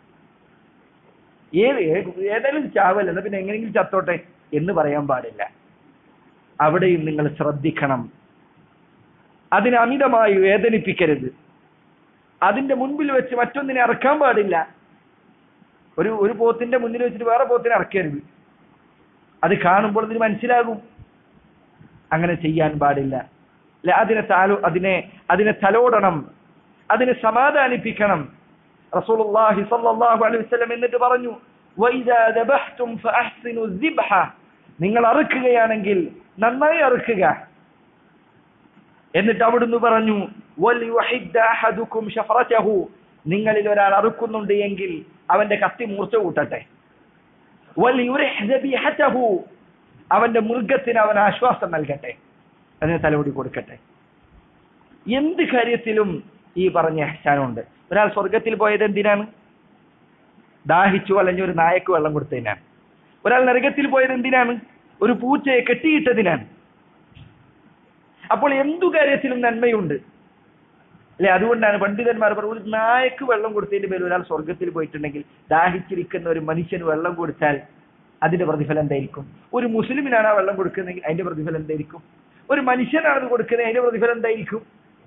ഏത് ഏതായാലും ചാവല്ല എന്നാ പിന്നെ എങ്ങനെയെങ്കിലും ചത്തോട്ടെ എന്ന് പറയാൻ പാടില്ല അവിടെയും നിങ്ങൾ ശ്രദ്ധിക്കണം അതിനെ അമിതമായി വേദനിപ്പിക്കരുത് അതിന്റെ മുൻപിൽ വെച്ച് മറ്റൊന്നിനെ ഇറക്കാൻ പാടില്ല ഒരു ഒരു പോത്തിന്റെ മുന്നിൽ വെച്ചിട്ട് വേറെ പോത്തിനെ ഇറക്കരുത് അത് കാണുമ്പോൾ ഇതിന് മനസ്സിലാകും അങ്ങനെ ചെയ്യാൻ പാടില്ല അല്ലെ അതിനെ താലോ അതിനെ അതിനെ തലോടണം അതിനെ സമാധാനിപ്പിക്കണം റസൂലുള്ളാഹി സ്വല്ലല്ലാഹു അലൈഹി വസല്ലം എന്നിട്ട് പറഞ്ഞു വൈദാ ദബഹ്തും ഫഅഹ്സിനു ദിബ്ഹ നിങ്ങൾ അറുക്കുകയാണെങ്കിൽ നന്നായി അറുക്കുക എന്നിട്ട് അവിടുന്ന് പറഞ്ഞു വലിയുഹിദ്ദ അഹദുക്കും ഷഫറതഹു നിങ്ങളിൽ ഒരാൾ അറുക്കുന്നുണ്ട് എങ്കിൽ അവന്റെ കത്തി മൂർച്ച കൂട്ടട്ടെ വലിയുരിഹ് ദബീഹതഹു അവന്റെ മൃഗത്തിന് അവൻ ആശ്വാസം നൽകട്ടെ അതിന് തലമുടി കൊടുക്കട്ടെ എന്ത് കാര്യത്തിലും ഈ പറഞ്ഞ ഇഹ്സാനുണ്ട് ഒരാൾ സ്വർഗത്തിൽ പോയത് എന്തിനാണ് ദാഹിച്ചു അല്ലെങ്കിൽ ഒരു നായക്ക് വെള്ളം കൊടുത്തതിനാണ് ഒരാൾ നരകത്തിൽ പോയത് എന്തിനാണ് ഒരു പൂച്ചയെ കെട്ടിയിട്ടതിനാണ് അപ്പോൾ എന്തു കാര്യത്തിലും നന്മയുണ്ട് അല്ലെ അതുകൊണ്ടാണ് പണ്ഡിതന്മാർ പറഞ്ഞത് ഒരു നായക്ക് വെള്ളം കൊടുത്തതിന്റെ പേരിൽ ഒരാൾ സ്വർഗത്തിൽ പോയിട്ടുണ്ടെങ്കിൽ ദാഹിച്ചിരിക്കുന്ന ഒരു മനുഷ്യന് വെള്ളം കൊടുത്താൽ അതിന്റെ പ്രതിഫലം എന്തായിരിക്കും ഒരു മുസ്ലിമിനാണ് ആ വെള്ളം കൊടുക്കുന്നതെങ്കിൽ അതിന്റെ പ്രതിഫലം എന്തായിരിക്കും ഒരു മനുഷ്യനാണ് അത് കൊടുക്കുന്നത് അതിന്റെ പ്രതിഫലം എന്തായിരിക്കും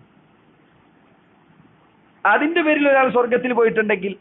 അതിന്റെ പേരിൽ ഒരാൾ സ്വർഗത്തിൽ പോയിട്ടുണ്ടെങ്കിൽ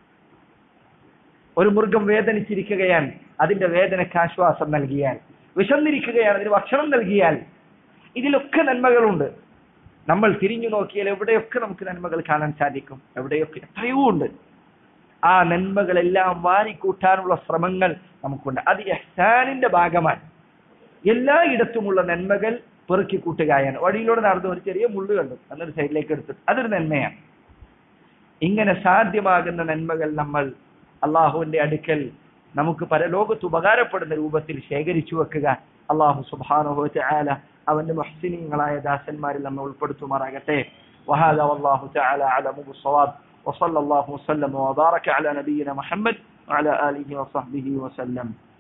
ഒരു മൃഗം വേദനിച്ചിരിക്കുകയാണ് അതിന്റെ വേദനയ്ക്ക് ആശ്വാസം നൽകിയാൽ വിശന്നിരിക്കുകയാണ് അതിന് ഭക്ഷണം നൽകിയാൽ ഇതിലൊക്കെ നന്മകളുണ്ട് നമ്മൾ തിരിഞ്ഞു നോക്കിയാൽ എവിടെയൊക്കെ നമുക്ക് നന്മകൾ കാണാൻ സാധിക്കും എവിടെയൊക്കെ എത്രയോ ഉണ്ട് ആ നന്മകളെല്ലാം വാരിക്കൂട്ടാനുള്ള ശ്രമങ്ങൾ നമുക്കുണ്ട് അത് എഹ്സാനിന്റെ ഭാഗമാണ് എല്ലായിടത്തുമുള്ള നന്മകൾ പെറുക്കി കൂട്ടുകയാണ് വഴിയിലൂടെ നടന്നു ഒരു ചെറിയ മുള്ളു കണ്ടു അന്നൊരു സൈഡിലേക്ക് എടുത്തു അതൊരു നന്മയാണ് ഇങ്ങനെ സാധ്യമാകുന്ന നന്മകൾ നമ്മൾ അള്ളാഹുവിന്റെ അടുക്കൽ നമുക്ക് പരലോകത്ത് ഉപകാരപ്പെടുന്ന രൂപത്തിൽ ശേഖരിച്ചു വെക്കുക അള്ളാഹു സുബാനുഹു ആല അവന്റെ മഹ്സിനിങ്ങളായ ദാസന്മാരിൽ നമ്മെ ഉൾപ്പെടുത്തുമാറാകട്ടെ وهذا والله تعالى أعلم بالصواب وصلى الله وسلم وبارك على نبينا محمد وعلى آله وصحبه وسلم